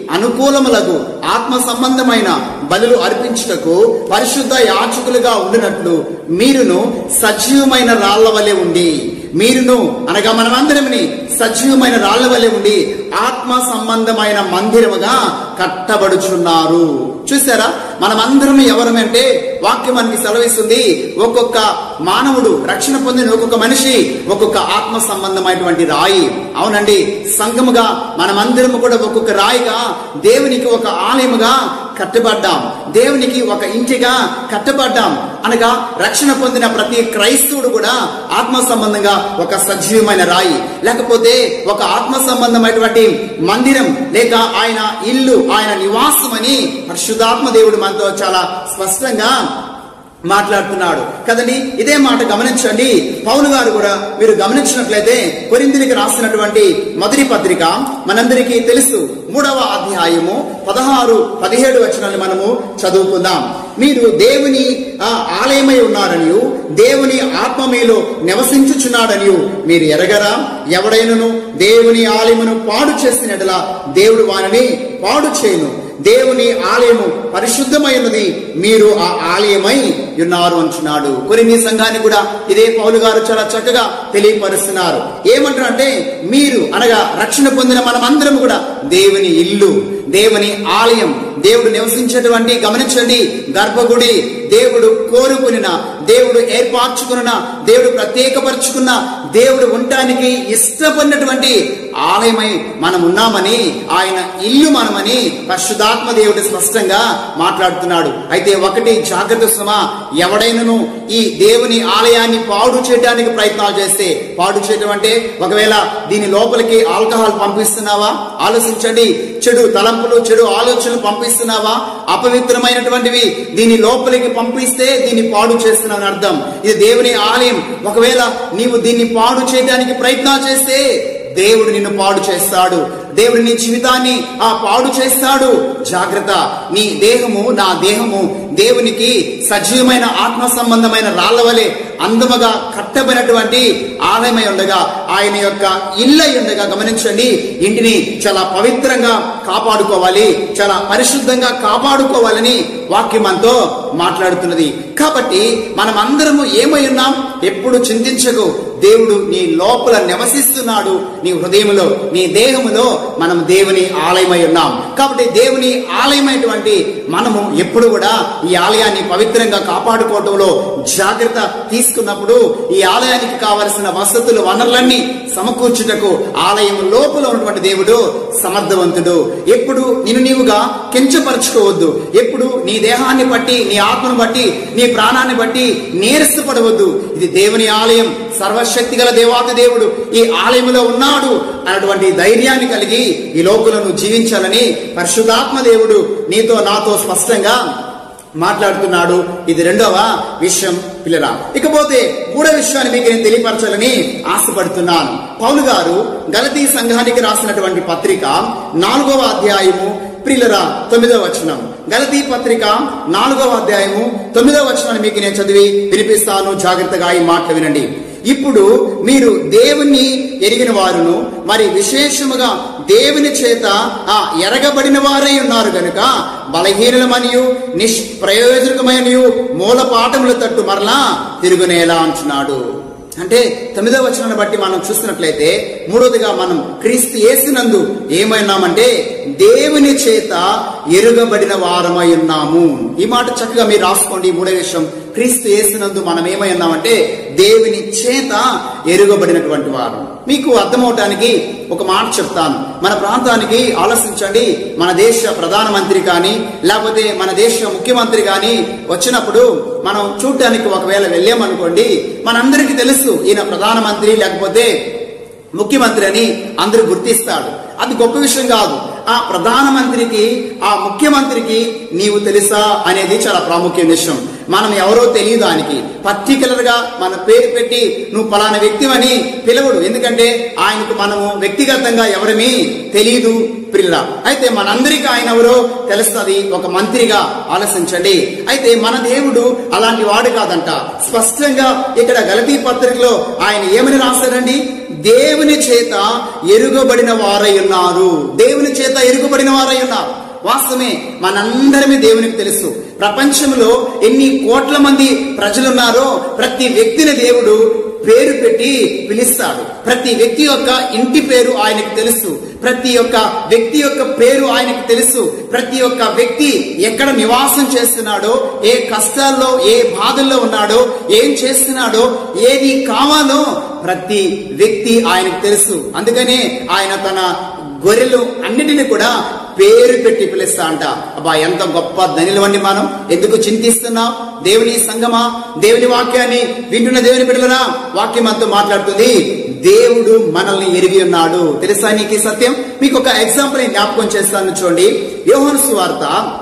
అనుకూలములకు ఆత్మ సంబంధమైన బలులు అర్పించుటకు పరిశుద్ధ యాచకులుగా ఉండినట్లు మీరును సజీవమైన రాళ్ల వలె ఉండి మీరును అనగా మనమందరమని సజీవమైన రాళ్ల వలె ఉండి ఆత్మ సంబంధమైన మందిరముగా కట్టబడుచున్నారు చూసారా మనమందరం ఎవరమంటే వాక్యం మనకి సెలవిస్తుంది ఒక్కొక్క మానవుడు రక్షణ పొందిన ఒక్కొక్క మనిషి ఒక్కొక్క ఆత్మ సంబంధమైనటువంటి రాయి అవునండి సంఘముగా మనమందరము కూడా ఒక్కొక్క రాయిగా దేవునికి ఒక ఆలయముగా కట్టబడ్డాం దేవునికి ఒక ఇంటిగా కట్టబడ్డాం అనగా రక్షణ పొందిన ప్రతి క్రైస్తవుడు కూడా ఆత్మ సంబంధంగా ఒక సజీవమైన రాయి లేకపోతే ఒక ఆత్మ సంబంధమైనటువంటి మందిరం లేక ఆయన ఇల్లు ఆయన నివాసం అని పరిశుద్ధాత్మ దేవుడు మనతో చాలా స్పష్టంగా మాట్లాడుతున్నాడు కదండి ఇదే మాట గమనించండి పౌలు గారు కూడా మీరు గమనించినట్లయితే కొరిందునికి రాసినటువంటి మొదటి పత్రిక మనందరికీ తెలుసు మూడవ అధ్యాయము పదహారు పదిహేడు వచనాలు మనము చదువుకుందాం మీరు దేవుని ఆ, ఆలయమై ఉన్నారనియు దేవుని ఆత్మ మీలో నివసించుచున్నాడనియు మీరు ఎరగరా ఎవడైనను దేవుని ఆలయమును పాడు చేసినట్లా దేవుడు వారిని పాడు చేయను దేవుని ఆలయము పరిశుద్ధమైనది మీరు ఆ ఆలయమై ఉన్నారు అంటున్నాడు కొన్ని సంఘాన్ని కూడా ఇదే పౌలు గారు చాలా చక్కగా తెలియపరుస్తున్నారు ఏమంటారంటే మీరు అనగా రక్షణ పొందిన మనమందరం కూడా దేవుని ఇల్లు దేవుని ఆలయం దేవుడు నివసించేటువంటి గమనించండి గర్భగుడి దేవుడు కోరుకునిన దేవుడు ఏర్పరచుకున్న దేవుడు ప్రత్యేకపరుచుకున్న దేవుడు ఉండటానికి ఇష్టపడినటువంటి ఆలయమై మనం ఉన్నామని ఆయన ఇల్లు మనమని పరిశుధాత్మ దేవుడు స్పష్టంగా మాట్లాడుతున్నాడు అయితే ఒకటి జాగ్రత్త శ్రమ ఎవడైనను ఈ దేవుని ఆలయాన్ని పాడు చేయడానికి ప్రయత్నాలు చేస్తే పాడు చేయడం అంటే ఒకవేళ దీని లోపలికి ఆల్కహాల్ పంపిస్తున్నావా ఆలోచించండి చెడు తలంపులు చెడు ఆలోచనలు పంపిస్తున్నావా అపవిత్రమైనటువంటివి దీని లోపలికి పంపిస్తే దీన్ని పాడు చేస్తున్నావు అర్థం ఇది దేవుని ఆలయం ఒకవేళ నీవు దీన్ని పాడు చేయడానికి ప్రయత్నాలు చేస్తే దేవుడు నిన్ను పాడు చేస్తాడు దేవుడు నీ జీవితాన్ని ఆ పాడు చేస్తాడు జాగ్రత్త నీ దేహము నా దేహము దేవునికి సజీవమైన ఆత్మ సంబంధమైన రాళ్ల వలె అందముగా కట్టబడినటువంటి ఆలయమై ఉండగా ఆయన యొక్క ఇల్లై ఉండగా గమనించండి ఇంటిని చాలా పవిత్రంగా కాపాడుకోవాలి చాలా పరిశుద్ధంగా కాపాడుకోవాలని వాక్యం మనతో మాట్లాడుతున్నది కాబట్టి మనం అందరము ఏమై ఉన్నాం ఎప్పుడు చింతించకు దేవుడు నీ లోపల నివసిస్తున్నాడు నీ హృదయములో నీ దేహములో మనం దేవుని ఆలయమై ఉన్నాం కాబట్టి దేవుని ఆలయమైనటువంటి మనము ఎప్పుడు కూడా ఈ ఆలయాన్ని పవిత్రంగా కాపాడుకోవడంలో జాగ్రత్త తీసుకున్నప్పుడు ఈ ఆలయానికి కావలసిన వసతులు వనరులన్నీ సమకూర్చుటకు ఆలయం లోపల ఉన్నటువంటి దేవుడు సమర్థవంతుడు ఎప్పుడు నిన్ను నీవుగా కించపరచుకోవద్దు ఎప్పుడు నీ దేహాన్ని బట్టి నీ ఆత్మను బట్టి నీ ప్రాణాన్ని బట్టి నీరసపడవద్దు ఇది దేవుని ఆలయం సర్వశక్తి గల దేవాతి దేవుడు ఈ ఆలయంలో ఉన్నాడు అన్నటువంటి ధైర్యాన్ని కలిగి ఈ లోకులను జీవించాలని పరిశుద్ధాత్మ దేవుడు నీతో నాతో స్పష్టంగా మాట్లాడుతున్నాడు ఇది రెండవ విషయం పిల్లరా ఇకపోతే మూడో విషయాన్ని మీకు నేను తెలియపరచాలని ఆశపడుతున్నాను పౌలు గారు గలతీ సంఘానికి రాసినటువంటి పత్రిక నాలుగవ అధ్యాయము ప్రియులరా తొమ్మిదవ వచనం గలతీ పత్రిక నాలుగవ అధ్యాయము తొమ్మిదవ వచనాన్ని మీకు నేను చదివి వినిపిస్తాను జాగ్రత్తగా ఈ మాటలు వినండి ఇప్పుడు మీరు దేవుణ్ణి ఎరిగిన వారును మరి విశేషముగా దేవుని చేత ఆ ఎరగబడిన వారై ఉన్నారు గనుక బలహీనమనియు నిష్ప్రయోజకమైనయు మూల పాఠముల తట్టు మరలా తిరుగునేలా అంటున్నాడు అంటే తొమ్మిదవ వచనాన్ని బట్టి మనం చూస్తున్నట్లయితే మూడవదిగా మనం క్రీస్తు యేసునందు ఏమైనామంటే దేవుని చేత ఎరుగబడిన వారమై ఉన్నాము ఈ మాట చక్కగా మీరు రాసుకోండి ఈ మూడో విషయం క్రీస్తు యేసునందు మనం ఏమై ఉన్నామంటే దేవుని చేత ఎరుగబడినటువంటి వారు మీకు అర్థమవటానికి ఒక మాట చెప్తాను మన ప్రాంతానికి ఆలోచించండి మన దేశ ప్రధానమంత్రి కానీ లేకపోతే మన దేశ ముఖ్యమంత్రి కానీ వచ్చినప్పుడు మనం చూడటానికి ఒకవేళ వెళ్ళామనుకోండి మనందరికీ తెలుసు ఈయన ప్రధానమంత్రి లేకపోతే ముఖ్యమంత్రి అని అందరూ గుర్తిస్తాడు అది గొప్ప విషయం కాదు ఆ ప్రధానమంత్రికి ఆ ముఖ్యమంత్రికి నీవు తెలుసా అనేది చాలా ప్రాముఖ్య విషయం మనం ఎవరో తెలియదు దానికి పర్టికులర్ గా మన పేరు పెట్టి నువ్వు పలానా వ్యక్తివని పిలవడు ఎందుకంటే ఆయనకు మనము వ్యక్తిగతంగా ఎవరమీ తెలియదు ప్రిల్ల అయితే మనందరికీ ఆయన ఎవరో తెలుస్తుంది ఒక మంత్రిగా ఆలోచించండి అయితే మన దేవుడు అలాంటి వాడు కాదంట స్పష్టంగా ఇక్కడ గలతీ పత్రికలో ఆయన ఏమని రాశారండి దేవుని చేత ఎరుగబడిన వారై ఉన్నారు దేవుని చేత ఎరుగబడిన వారై ఉన్నారు వాస్తవమే మనందరమే దేవునికి తెలుసు ప్రపంచంలో ఎన్ని కోట్ల మంది ప్రజలున్నారో ప్రతి వ్యక్తిని దేవుడు పేరు పెట్టి పిలుస్తాడు ప్రతి వ్యక్తి యొక్క ఇంటి పేరు ఆయనకు తెలుసు ప్రతి ఒక్క వ్యక్తి యొక్క పేరు ఆయనకు తెలుసు ప్రతి ఒక్క వ్యక్తి ఎక్కడ నివాసం చేస్తున్నాడో ఏ కష్టాల్లో ఏ బాధల్లో ఉన్నాడో ఏం చేస్తున్నాడో ఏది కావాలో ప్రతి వ్యక్తి ఆయనకు తెలుసు అందుకనే ఆయన తన గొర్రెలు అన్నిటిని కూడా పేరు పెట్టి పిలుస్తా అంట అబ్బా ఎంత గొప్ప ధనిలవండి మనం ఎందుకు చింతిస్తున్నాం దేవుని సంగమా దేవుని వాక్యాన్ని వింటున్న దేవుని బిడ్డలరా వాక్యం అంతా మాట్లాడుతుంది దేవుడు మనల్ని ఎరిగి ఉన్నాడు తెలుసా నీకు ఈ సత్యం మీకు ఒక ఎగ్జాంపుల్ నేను జ్ఞాపకం చేస్తాను చూడండి యోహన్ సువార్త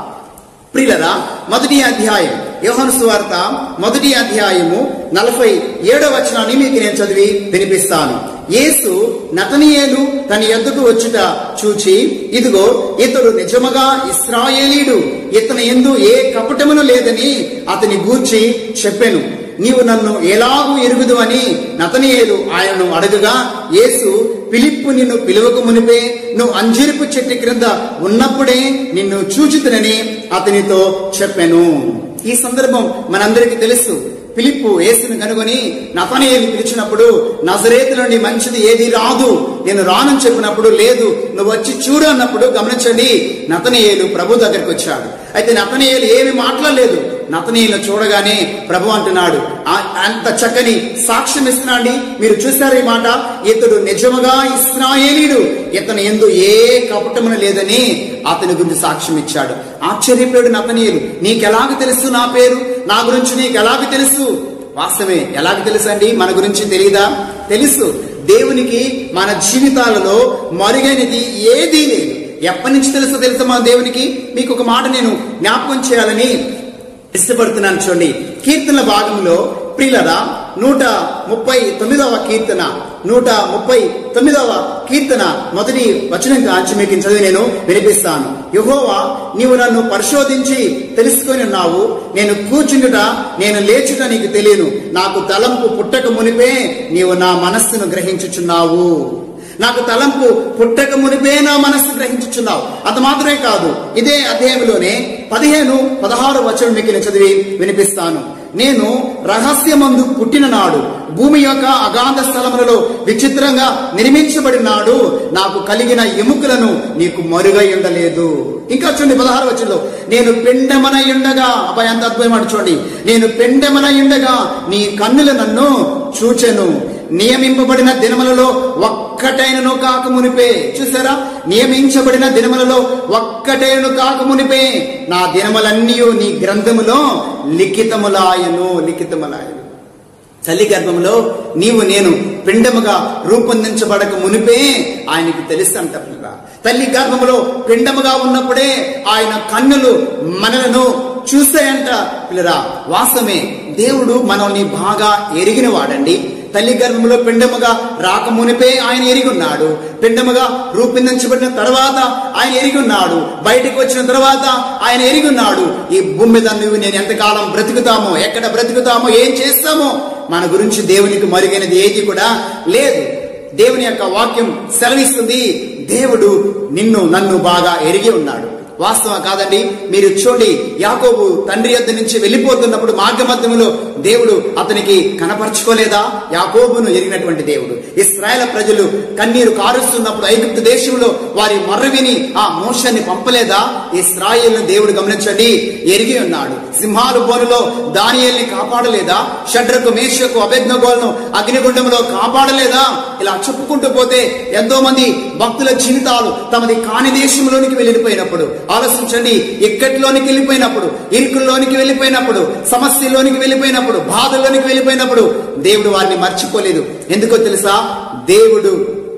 ప్రియులరా మొదటి అధ్యాయం యోహన్ సువార్త మొదటి అధ్యాయము నలభై ఏడవ వచనాన్ని మీకు నేను చదివి వినిపిస్తాను యేసు నతనియేలు తన ఎద్దుకు వచ్చుట చూచి ఇదిగో ఇతడు నిజముగా ఇస్రాయేలీడు ఇతని ఎందు ఏ కపటమును లేదని అతని గూర్చి చెప్పెను నీవు నన్ను ఎలాగూ ఎరుగుదు అని నతనియేలు ఆయనను అడగగా యేసు పిలిప్పు నిన్ను పిలువకు మునిపే నువ్వు అంజరిపు చెట్టు క్రింద ఉన్నప్పుడే నిన్ను చూచుతునని అతనితో చెప్పాను ఈ సందర్భం మనందరికీ తెలుసు పిలిప్పు యేసును కనుగొని నతనేయులు పిలిచినప్పుడు నజరేతు నుండి మంచిది ఏది రాదు నేను రానని చెప్పినప్పుడు లేదు నువ్వు వచ్చి చూడు అన్నప్పుడు గమనించండి నతనేయులు ప్రభు దగ్గరికి వచ్చాడు అయితే నతనేయులు ఏమి మాట్లాడలేదు నతనీయులు చూడగానే ప్రభు అంటున్నాడు "ఆ- అంత చక్కని సాక్ష్యం ఇస్తున్నాండి మీరు చూసారు ఈ మాట ఇతడు నిజముగా ఇస్రాయేలీడు ఇతను ఎందు ఏ కపటమున లేదని అతని గురించి సాక్ష్యం ఇచ్చాడు ఆశ్చర్యపోయాడు నతనీయులు నీకెలాగ తెలుసు నా పేరు నా గురించి నీకు ఎలాగ తెలుసు వాస్తవే ఎలాగ తెలుసు అండి మన గురించి తెలియదా తెలుసు దేవునికి మన జీవితాలలో మరుగైనది ఏదీ లేదు ఎప్పటి నుంచి తెలుసో తెలుసా మన దేవునికి మీకు ఒక మాట నేను జ్ఞాపకం చేయాలని ఇష్టపడుతున్నాను చూడండి కీర్తనల భాగంలో ప్రియులరా నూట ముప్పై తొమ్మిదవ కీర్తన నూట ముప్పై తొమ్మిదవ కీర్తన మొదటి వచనం కాంచి మీకు చదివి నేను వినిపిస్తాను యహోవా నీవు నన్ను పరిశోధించి తెలుసుకొని ఉన్నావు నేను కూర్చుండుట నేను లేచుట నీకు తెలియను నాకు తలంపు పుట్టక మునిపే నీవు నా మనస్సును గ్రహించుచున్నావు నాకు తలంపు పుట్టక మునిపే నా మనస్సు గ్రహించుచున్నావు అంత మాత్రమే కాదు ఇదే అధ్యాయంలోనే పదిహేను పదహారు వచనం మీకు నేను చదివి వినిపిస్తాను నేను రహస్యమందు పుట్టిన నాడు భూమి యొక్క అగాధ స్థలములలో విచిత్రంగా నిర్మించబడిన నాడు నాకు కలిగిన ఎముకలను నీకు మరుగై ఉండలేదు ఇంకా చూడండి పదహారు వచనంలో నేను పెండమనై ఉండగా అబ్బాయి ఎంత అద్భుతమైన చూడండి నేను పెండమనై ఉండగా నీ కన్నులు నన్ను చూచెను నియమింపబడిన దినములలో ఒక్కటైనను కాక మునిపే చూసారా నియమించబడిన దినములలో ఒక్కటైనను కాక మునిపే నా దినములన్నీ నీ గ్రంథములో లిఖితములాయను లిఖితములాయను తల్లి గర్భంలో నీవు నేను పిండముగా రూపొందించబడక మునిపే ఆయనకి తెలుసు అంట పిల్ల తల్లి గర్భములో పిండముగా ఉన్నప్పుడే ఆయన కన్నులు మనలను చూస్తాయంట పిల్లరా వాస్తవమే దేవుడు మనల్ని బాగా ఎరిగిన వాడండి తల్లి గర్భంలో పిండముగా రాక మునిపే ఆయన ఎరిగి ఉన్నాడు పిండముగా రూపొందించబడిన తర్వాత ఆయన ఎరిగి ఉన్నాడు బయటకు వచ్చిన తర్వాత ఆయన ఎరిగి ఉన్నాడు ఈ భూమి మీద నువ్వు నేను ఎంతకాలం బ్రతుకుతామో ఎక్కడ బ్రతుకుతామో ఏం చేస్తామో మన గురించి దేవునికి మరుగైనది ఏది కూడా లేదు దేవుని యొక్క వాక్యం సెలవిస్తుంది దేవుడు నిన్ను నన్ను బాగా ఎరిగి ఉన్నాడు వాస్తవం కాదండి మీరు చూడండి యాకోబు తండ్రి యొద్ద నుంచి వెళ్ళిపోతున్నప్పుడు మార్గమధ్యములో దేవుడు అతనికి కనపరచుకోలేదా యాకోబును ఎరిగినటువంటి దేవుడు ఇస్రాయేల్ ప్రజలు కన్నీరు కారుస్తున్నప్పుడు ఐగుప్తు దేశంలో వారి మర్ర విని ఆ మోషాన్ని పంపలేదా ఇస్రాయేల్ను దేవుడు గమనించండి ఎరిగి ఉన్నాడు సింహాలు బోనులో దానియల్ని కాపాడలేదా షడ్రకు మేషకు అభెజ్ఞగోలను అగ్నిగుండంలో కాపాడలేదా ఇలా చెప్పుకుంటూ పోతే ఎంతో మంది భక్తుల జీవితాలు తమది కాని దేశంలోనికి వెళ్ళిపోయినప్పుడు ఆలోచించండి ఇక్కట్లోనికి వెళ్ళిపోయినప్పుడు ఇరుకుల్లోనికి వెళ్ళిపోయినప్పుడు సమస్యలోనికి వెళ్ళిపోయినప్పుడు బాధల్లోనికి వెళ్ళిపోయినప్పుడు దేవుడు వారిని మర్చిపోలేదు ఎందుకో తెలుసా దేవుడు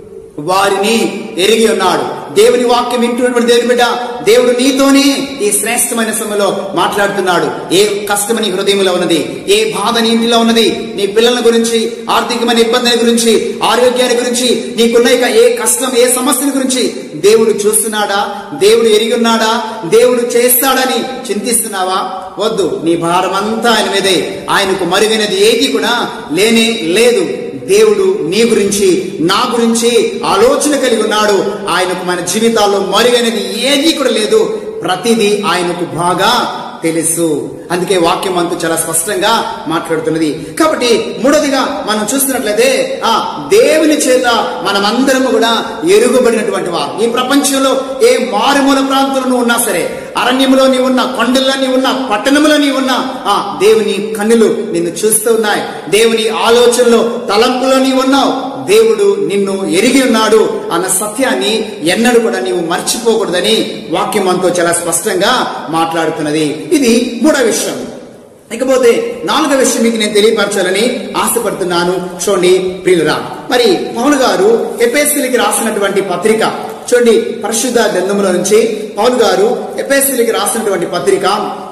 వారిని ఎరిగి ఉన్నాడు దేవుని వాక్యం వింటున్నటువంటి దేవుని బిడ్డ దేవుడు నీతోనే ఈ శ్రేష్టమైన సమయంలో మాట్లాడుతున్నాడు ఏ కష్టం నీ హృదయంలో ఉన్నది ఏ బాధ నీ ఇంటిలో ఉన్నది నీ పిల్లల గురించి ఆర్థికమైన ఇబ్బందుల గురించి ఆరోగ్యాన్ని గురించి నీకున్న ఇక ఏ కష్టం ఏ సమస్యల గురించి దేవుడు చూస్తున్నాడా దేవుడు ఎరిగి ఉన్నాడా దేవుడు చేస్తాడని చింతిస్తున్నావా వద్దు నీ భారం అంతా ఆయన మీదే ఆయనకు మరుగైనది ఏది కూడా లేనే లేదు దేవుడు నీ గురించి నా గురించి ఆలోచన కలిగి ఉన్నాడు ఆయనకు మన జీవితాల్లో మరుగైనది ఏది కూడా లేదు ప్రతిదీ ఆయనకు బాగా తెలుసు అందుకే వాక్యం అంతు చాలా స్పష్టంగా మాట్లాడుతున్నది కాబట్టి మూడోదిగా మనం చూస్తున్నట్లయితే ఆ దేవుని చేత మనమందరము కూడా ఎరుగుబడినటువంటి వారు ఈ ప్రపంచంలో ఏ మారుమూల ప్రాంతంలో ఉన్నా సరే అరణ్యములో నీ ఉన్న కొండల్లో నీ ఉన్న పట్టణంలో నీ ఉన్న ఆ దేవుని కన్నులు నిన్ను చూస్తూ ఉన్నాయి దేవుని ఆలోచనలో తలంపులో నీ ఉన్నావు దేవుడు నిన్ను ఎరిగి ఉన్నాడు అన్న సత్యాన్ని ఎన్నడూ కూడా నీవు మర్చిపోకూడదని వాక్యం అంతో చాలా స్పష్టంగా మాట్లాడుతున్నది ఇది మూడో విషయం ఇకపోతే నాలుగో విషయం మీకు నేను తెలియపరచాలని ఆశపడుతున్నాను చూడండి ప్రియులరా మరి పౌలు గారు ఎపేసిలికి రాసినటువంటి పత్రిక చూడండి పరిశుద్ధ గ్రంథముల నుంచి పౌలు గారు ఎపేసిలికి రాసినటువంటి పత్రిక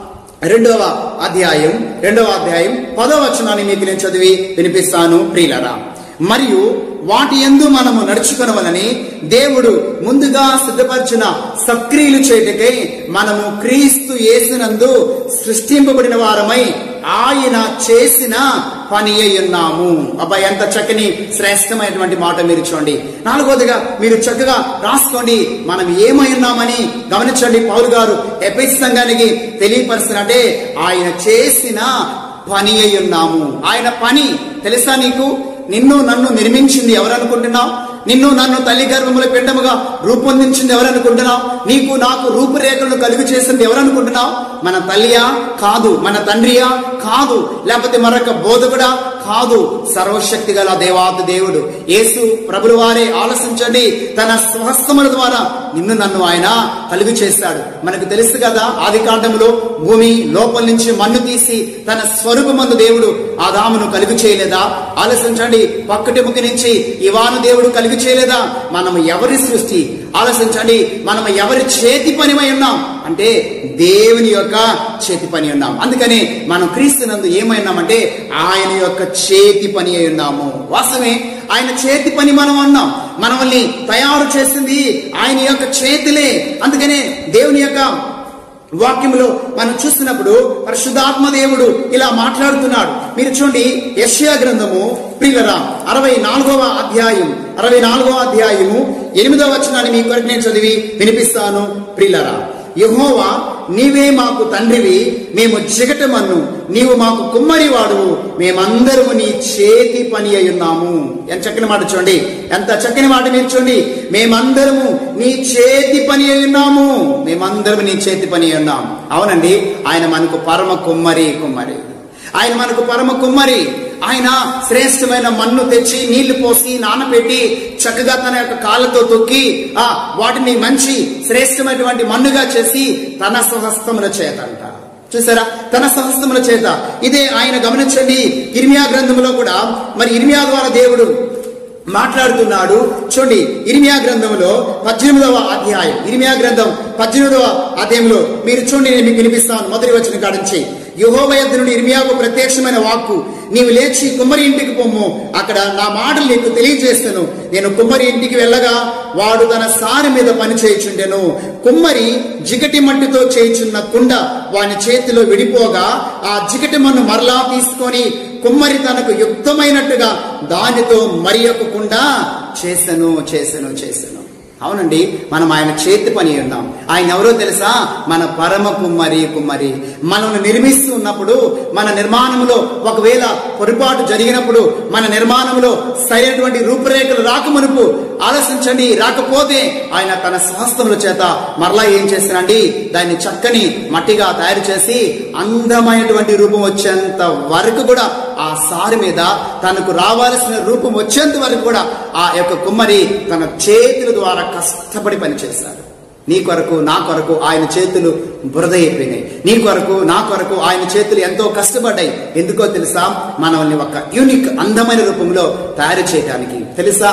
రెండవ అధ్యాయం రెండవ అధ్యాయం పదవ వచనాన్ని మీకు నేను చదివి వినిపిస్తాను ప్రియులరా మరియు వాటి ఎందు మనము నడుచుకొనవలని దేవుడు ముందుగా సిద్ధపరిచిన సక్రియలు చేయటకై మనము క్రీస్తు యేసునందు సృష్టింపబడిన వారమై ఆయన చేసిన పని అయి ఉన్నాము అబ్బా ఎంత చక్కని శ్రేష్టమైనటువంటి మాట మీరు చూడండి నాలుగోదిగా మీరు చక్కగా రాసుకోండి మనం ఏమై ఉన్నామని గమనించండి పౌలు గారు ఎపిస్ సంఘానికి తెలియపరుస్తున్నట్టే ఆయన చేసిన పని అయి ఉన్నాము ఆయన పని తెలుసా నీకు నిన్ను నన్ను నిర్మించింది ఎవరు అనుకుంటున్నావు నిన్ను నన్ను తల్లి గర్భముల పిండముగా రూపొందించింది ఎవరు అనుకుంటున్నావు నీకు నాకు రూపురేఖలను కలుగు చేసింది ఎవరు అనుకుంటున్నావు మన తల్లియా కాదు మన తండ్రియా కాదు లేకపోతే మరొక బోధకుడా కాదు సర్వశక్తి గల దేవాది దేవుడు యేసు ప్రభులు వారే ఆలోచించండి తన స్వహస్తముల ద్వారా నిన్ను నన్ను ఆయన కలుగు చేశాడు మనకు తెలుసు కదా ఆది కాండములో భూమి లోపల నుంచి మన్ను తీసి తన స్వరూపమందు దేవుడు ఆదామును కలుగు చేయలేదా ఆలోచించండి పక్కటిముఖి నుంచి ఇవాను దేవుడు కలుగు చేయలేదా మనం ఎవరి సృష్టి ఆలోచించండి మనం ఎవరి చేతి పనిమై ఉన్నాం అంటే దేవుని యొక్క చేతి పని ఉన్నాం అందుకని మనం క్రీస్తునందు ఏమై ఉన్నామంటే ఆయన యొక్క చేతి పని అయి ఉన్నాము వాస్తవమే ఆయన చేతి పని మనం అన్నాం మనల్ని తయారు చేసింది ఆయన యొక్క చేతిలే అందుకనే దేవుని యొక్క వాక్యములో మనం చూస్తున్నప్పుడు పరిశుద్ధాత్మ దేవుడు ఇలా మాట్లాడుతున్నాడు మీరు చూడండి యశ్యా గ్రంథము ప్రియులరా అరవై నాలుగవ అధ్యాయం అరవై నాలుగవ అధ్యాయము ఎనిమిదవ వచనాన్ని మీ కొరకు నేను చదివి వినిపిస్తాను ప్రియులరా యహోవా నీవే మాకు తండ్రివి మేము జిగటమన్ను నీవు మాకు కుమ్మరి వాడువు మేమందరము నీ చేతి పని అయి ఉన్నాము ఎంత చక్కని మాట చూడండి ఎంత చక్కని మాట మీరు చూడండి మేమందరము నీ చేతి పని అయి ఉన్నాము మేమందరము నీ చేతి పని అయి ఉన్నాం అవునండి ఆయన మనకు పరమ కుమ్మరి కుమ్మరి ఆయన మనకు పరమ కుమ్మరి ఆయన శ్రేష్టమైన మన్ను తెచ్చి నీళ్లు పోసి నానబెట్టి చక్కగా తన యొక్క కాళ్ళతో తొక్కి ఆ వాటిని మంచి శ్రేష్టమైనటువంటి మన్నుగా చేసి తన స్వహస్తముల చేతంట చూసారా తన సహస్తముల చేత ఇదే ఆయన గమనించండి ఇర్మియా గ్రంథంలో కూడా మరి ఇర్మియా ద్వారా దేవుడు మాట్లాడుతున్నాడు చూడండి ఇర్మియా గ్రంథంలో పద్దెనిమిదవ అధ్యాయం ఇర్మియా గ్రంథం పద్దెనిమిదవ అధ్యాయంలో మీరు చూడండి నేను మీకు వినిపిస్తాను మొదటి వచ్చిన కాడించి యహోవయద్దునుడు ఇర్మియాకు ప్రత్యక్షమైన వాక్కు నీవు లేచి కుమ్మరి ఇంటికి పొమ్ము అక్కడ నా మాటలు నీకు తెలియజేస్తాను నేను కుమ్మరి ఇంటికి వెళ్ళగా వాడు తన సారి మీద పని చేయుచుండెను కుమ్మరి జిగటి మట్టితో చేయుచున్న కుండ వాని చేతిలో విడిపోగా ఆ జిగటి మన్ను మరలా తీసుకొని కుమ్మరి తనకు యుక్తమైనట్టుగా దానితో మరి ఒక కుండ చేసెను చేసెను చేసెను అవునండి మనం ఆయన చేతి పని ఉన్నాం ఆయన ఎవరో తెలుసా మన పరమ కుమ్మరి కుమ్మరి మనల్ని నిర్మిస్తూ ఉన్నప్పుడు మన నిర్మాణంలో ఒకవేళ పొరపాటు జరిగినప్పుడు మన నిర్మాణంలో సరైనటువంటి రూపురేఖలు రాకమునుపు ఆలోచించండి రాకపోతే ఆయన తన స్వహస్తముల చేత మరలా ఏం చేస్తానండి దాన్ని చక్కని మట్టిగా తయారు చేసి అందమైనటువంటి రూపం వచ్చేంత వరకు కూడా ఆ సారి మీద తనకు రావాల్సిన రూపం వచ్చేంత వరకు కూడా ఆ యొక్క కుమ్మరి తన చేతుల ద్వారా కష్టపడి పనిచేశాడు నీ కొరకు నా కొరకు ఆయన చేతులు బురద అయిపోయినాయి నీ కొరకు నా కొరకు ఆయన చేతులు ఎంతో కష్టపడ్డాయి ఎందుకో తెలుసా మనల్ని ఒక యూనిక్ అందమైన రూపంలో తయారు చేయడానికి తెలుసా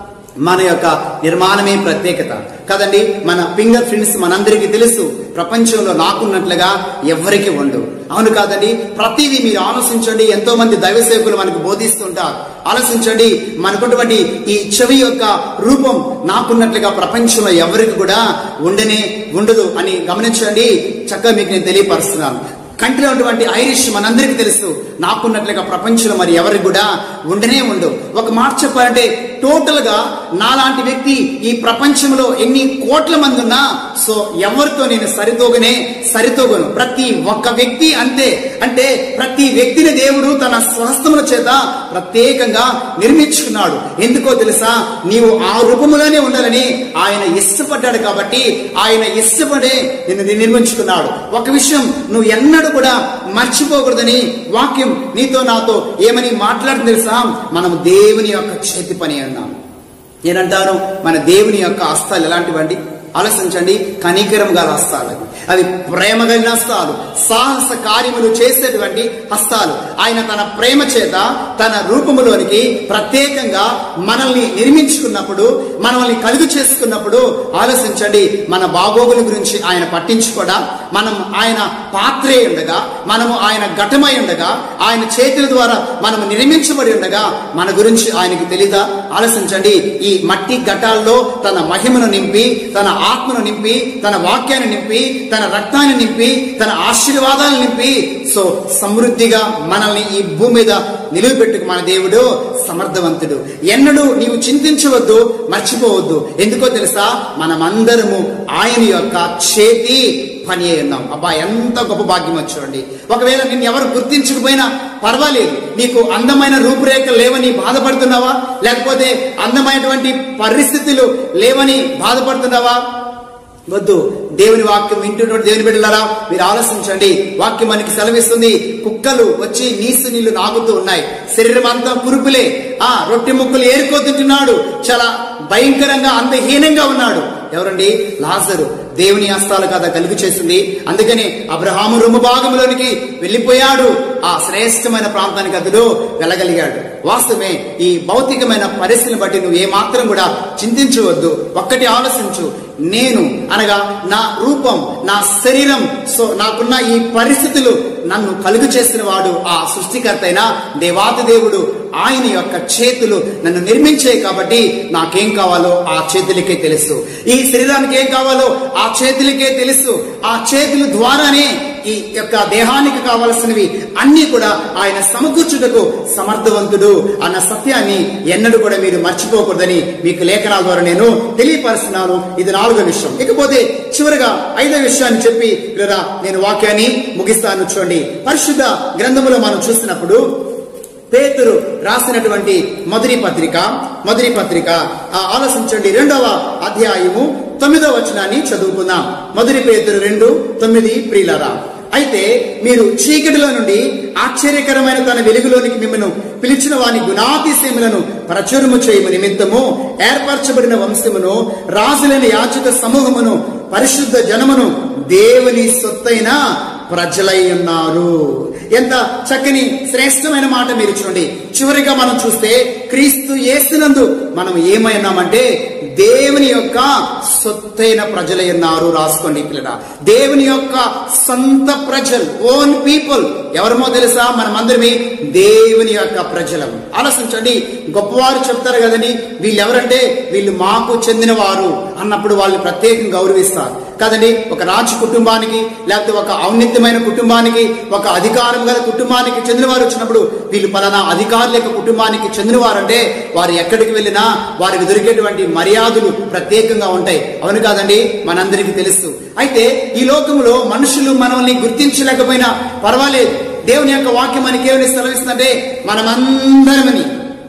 మన యొక్క నిర్మాణమే ప్రత్యేకత కదండి మన ఫింగర్ ప్రింట్స్ మనందరికీ తెలుసు ప్రపంచంలో నాకున్నట్లుగా ఎవరికి ఉండవు అవును కాదండి ప్రతిదీ మీరు ఆలోచించండి ఎంతో మంది దైవ సేవకులు మనకు బోధిస్తుంటారు ఆలోచించండి మనకున్నటువంటి ఈ చెవి యొక్క రూపం నాకున్నట్లుగా ప్రపంచంలో ఎవరికి కూడా ఉండనే ఉండదు అని గమనించండి చక్కగా మీకు నేను తెలియపరుస్తున్నాను కంటిలో ఉన్నటువంటి ఐరిష్ మనందరికీ తెలుసు నాకున్నట్లుగా ప్రపంచంలో మరి ఎవరికి కూడా ఉండనే ఉండవు ఒక మాట చెప్పాలంటే టోటల్ గా నాలాంటి వ్యక్తి ఈ ప్రపంచంలో ఎన్ని కోట్ల మంది ఉన్నా సో ఎవరితో నేను సరితూగనే సరితూగను ప్రతి ఒక్క వ్యక్తి అంతే అంటే ప్రతి వ్యక్తిని దేవుడు తన స్వహస్తముల చేత ప్రత్యేకంగా నిర్మించుకున్నాడు ఎందుకో తెలుసా నీవు ఆ రూపములోనే ఉండాలని ఆయన ఇష్టపడ్డాడు కాబట్టి ఆయన ఇష్టపడే నిన్ను నిర్మించుకున్నాడు ఒక విషయం నువ్వు ఎన్నడూ కూడా మర్చిపోకూడదని వాక్యం నీతో నాతో ఏమని మాట్లాడుతుంది తెలుసా మనం దేవుని యొక్క చేతి పని అన్నాం నేనంటాను మన దేవుని యొక్క హస్తాలు ఎలాంటివండి ఆలోచించండి కనికరం గల హస్తాలు అవి. అవి ప్రేమ కలిగిన హస్తాలు సాహస కార్యములు చేసేటువంటి హస్తాలు ఆయన తన ప్రేమ చేత తన రూపములోనికి ప్రత్యేకంగా మనల్ని నిర్మించుకున్నప్పుడు మనల్ని కలుగు చేసుకున్నప్పుడు ఆలోచించండి మన బాగోగుల గురించి ఆయన పట్టించుకోడా మనం ఆయన పాత్రే ఉండగా మనము ఆయన ఘటమై ఉండగా ఆయన చేతుల ద్వారా మనము నిర్మించబడి ఉండగా మన గురించి ఆయనకి తెలీదా ఆలోచించండి ఈ మట్టి ఘటాల్లో తన మహిమను నింపి తన ఆత్మను నింపి తన వాక్యాన్ని నింపి తన రక్తాన్ని నింపి తన ఆశీర్వాదాలను నింపి సో సమృద్ధిగా మనల్ని ఈ భూమి మీద నిలువబెట్టుకు మన దేవుడు సమర్థవంతుడు ఎన్నడూ నీవు చింతించవద్దు మర్చిపోవద్దు ఎందుకో తెలుసా మనమందరము ఆయన యొక్క చేతి పని అయి ఉన్నాం అబ్బా ఎంత గొప్ప భాగ్యం చూడండి ఒకవేళ నిన్ను ఎవరు గుర్తించకపోయినా పర్వాలేదు నీకు అందమైన రూపురేఖలు లేవని బాధపడుతున్నావా లేకపోతే అందమైనటువంటి పరిస్థితులు లేవని బాధపడుతున్నావా వద్దు దేవుని వాక్యం వింటున్నటువంటి దేవుని బిడ్డలారా మీరు ఆలోచించండి వాక్యం మనకి సెలవిస్తుంది కుక్కలు వచ్చి నీసు నీళ్లు నాగుతూ ఉన్నాయి శరీరం అంతా కురుపులే ఆ రొట్టె ముక్కలు ఏరుకో తింటున్నాడు చాలా భయంకరంగా అందహీనంగా ఉన్నాడు ఎవరండి లాజరు దేవుని హస్తాలు కదా కలుగు చేసింది అందుకని అబ్రహాము రొమ్ము భాగంలోనికి వెళ్ళిపోయాడు ఆ శ్రేష్టమైన ప్రాంతానికి అతడు వెళ్ళగలిగాడు వాస్తవమే ఈ భౌతికమైన పరిస్థితిని బట్టి నువ్వు ఏమాత్రం కూడా చింతించవద్దు ఒక్కటి ఆలోచించు నేను అనగా నా రూపం నా శరీరం సో నాకున్న ఈ పరిస్థితులు నన్ను కలుగు చేసిన వాడు ఆ సృష్టికర్త అయిన దేవాతి దేవుడు ఆయన యొక్క చేతులు నన్ను నిర్మించే కాబట్టి నాకేం కావాలో ఆ చేతులకే తెలుసు ఈ శరీరానికి ఏం కావాలో ఆ చేతులకే తెలుసు ఆ చేతుల ద్వారానే ఈ యొక్క దేహానికి కావలసినవి అన్ని కూడా ఆయన సమకూర్చుటకు సమర్థవంతుడు అన్న సత్యాన్ని ఎన్నడూ కూడా మీరు మర్చిపోకూడదని మీకు లేఖనాల ద్వారా నేను తెలియపరుస్తున్నాను ఇది నాలుగో విషయం ఇకపోతే చివరిగా ఐదో విషయాన్ని చెప్పి ఇలా నేను వాక్యాన్ని ముగిస్తాను చూడండి పరిశుద్ధ గ్రంథములో మనం చూసినప్పుడు పేతురు రాసినటువంటి మొదటి పత్రిక మొదటి పత్రిక ఆ ఆలోచించండి రెండవ అధ్యాయము తొమ్మిదవ వచనాన్ని చదువుకుందాం మొదటి పేతురు రెండు తొమ్మిది ప్రియులరా అయితే మీరు చీకటిలో నుండి ఆశ్చర్యకరమైన తన వెలుగులోనికి మిమ్మను పిలిచిన వాని గుణాతిశయములను ప్రచురము చేయము నిమిత్తము ఏర్పరచబడిన వంశమును రాజులైన యాచక సమూహమును పరిశుద్ధ జనమును దేవుని సొత్తైన ప్రజలై ఉన్నారు ఎంత చక్కని శ్రేష్టమైన మాట మీరు చూడండి చివరిగా మనం చూస్తే క్రీస్తు యేసునందు మనం ఏమైనామంటే దేవుని యొక్క సొత్తైన ప్రజలై ఉన్నారు రాసుకోండి పిల్లరా దేవుని యొక్క సొంత ప్రజలు ఓన్ పీపుల్ ఎవరమో తెలుసా మనమందరమే దేవుని యొక్క ప్రజలం ఆలోచించండి గొప్పవారు చెప్తారు కదండి వీళ్ళు ఎవరంటే వీళ్ళు మాకు చెందిన వారు అన్నప్పుడు వాళ్ళు ప్రత్యేకంగా గౌరవిస్తారు కదండి ఒక రాజు కుటుంబానికి లేకపోతే ఒక ఔన్నత్యమైన కుటుంబానికి ఒక అధికారం గల కుటుంబానికి చెందిన వారు వచ్చినప్పుడు వీళ్ళు పలానా అధికారుల యొక్క కుటుంబానికి చెందినవారు అంటే వారు ఎక్కడికి వెళ్ళినా వారికి దొరికేటువంటి మర్యాదలు ప్రత్యేకంగా ఉంటాయి అవును కాదండి మనందరికీ తెలుసు అయితే ఈ లోకంలో మనుషులు మనల్ని గుర్తించలేకపోయినా పర్వాలేదు దేవుని యొక్క వాక్యం మనకి ఏమని సెలవిస్తుందంటే మనమందరమని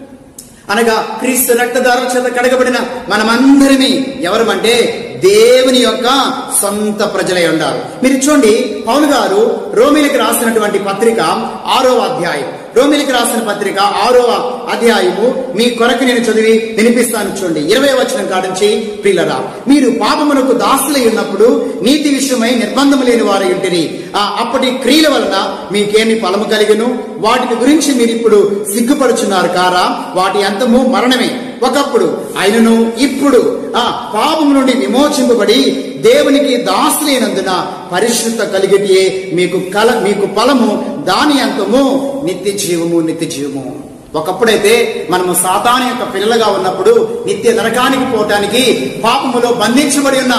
అనగా క్రీస్తు రక్తదారుల చేత కడగబడిన మనమందరిమి ఎవరమంటే దేవుని యొక్క సొంత ప్రజలై ఉండాలి మీరు చూడండి పౌలు గారు రోమిలికి రాసినటువంటి పత్రిక ఆరో అధ్యాయం రోమిలికి రాసిన పత్రిక ఆరవ అధ్యాయము మీ కొరకు నేను చదివి వినిపిస్తాను చూడండి ఇరవై వచనం కాడించి పిల్లరా మీరు పాపమునకు దాసులై ఉన్నప్పుడు నీతి విషయమై నిర్బంధం లేని వారై ఉంటిరి ఆ అప్పటి క్రియల వలన మీకేమి ఫలము కలిగను వాటి గురించి మీరు ఇప్పుడు సిగ్గుపడుచున్నారు కారా వాటి అంతము మరణమే ఒకప్పుడు ఆయనను ఇప్పుడు ఆ పాపము నుండి విమోచింపబడి దేవునికి దాసులైనందున పరిశుద్ధ కలిగిటియే మీకు కల మీకు ఫలము దాని అంతము నిత్య జీవము నిత్య జీవము ఒకప్పుడైతే మనము సాతాను యొక్క పిల్లలుగా ఉన్నప్పుడు నిత్య నరకానికి పోవటానికి పాపములో బంధించబడి ఉన్నాం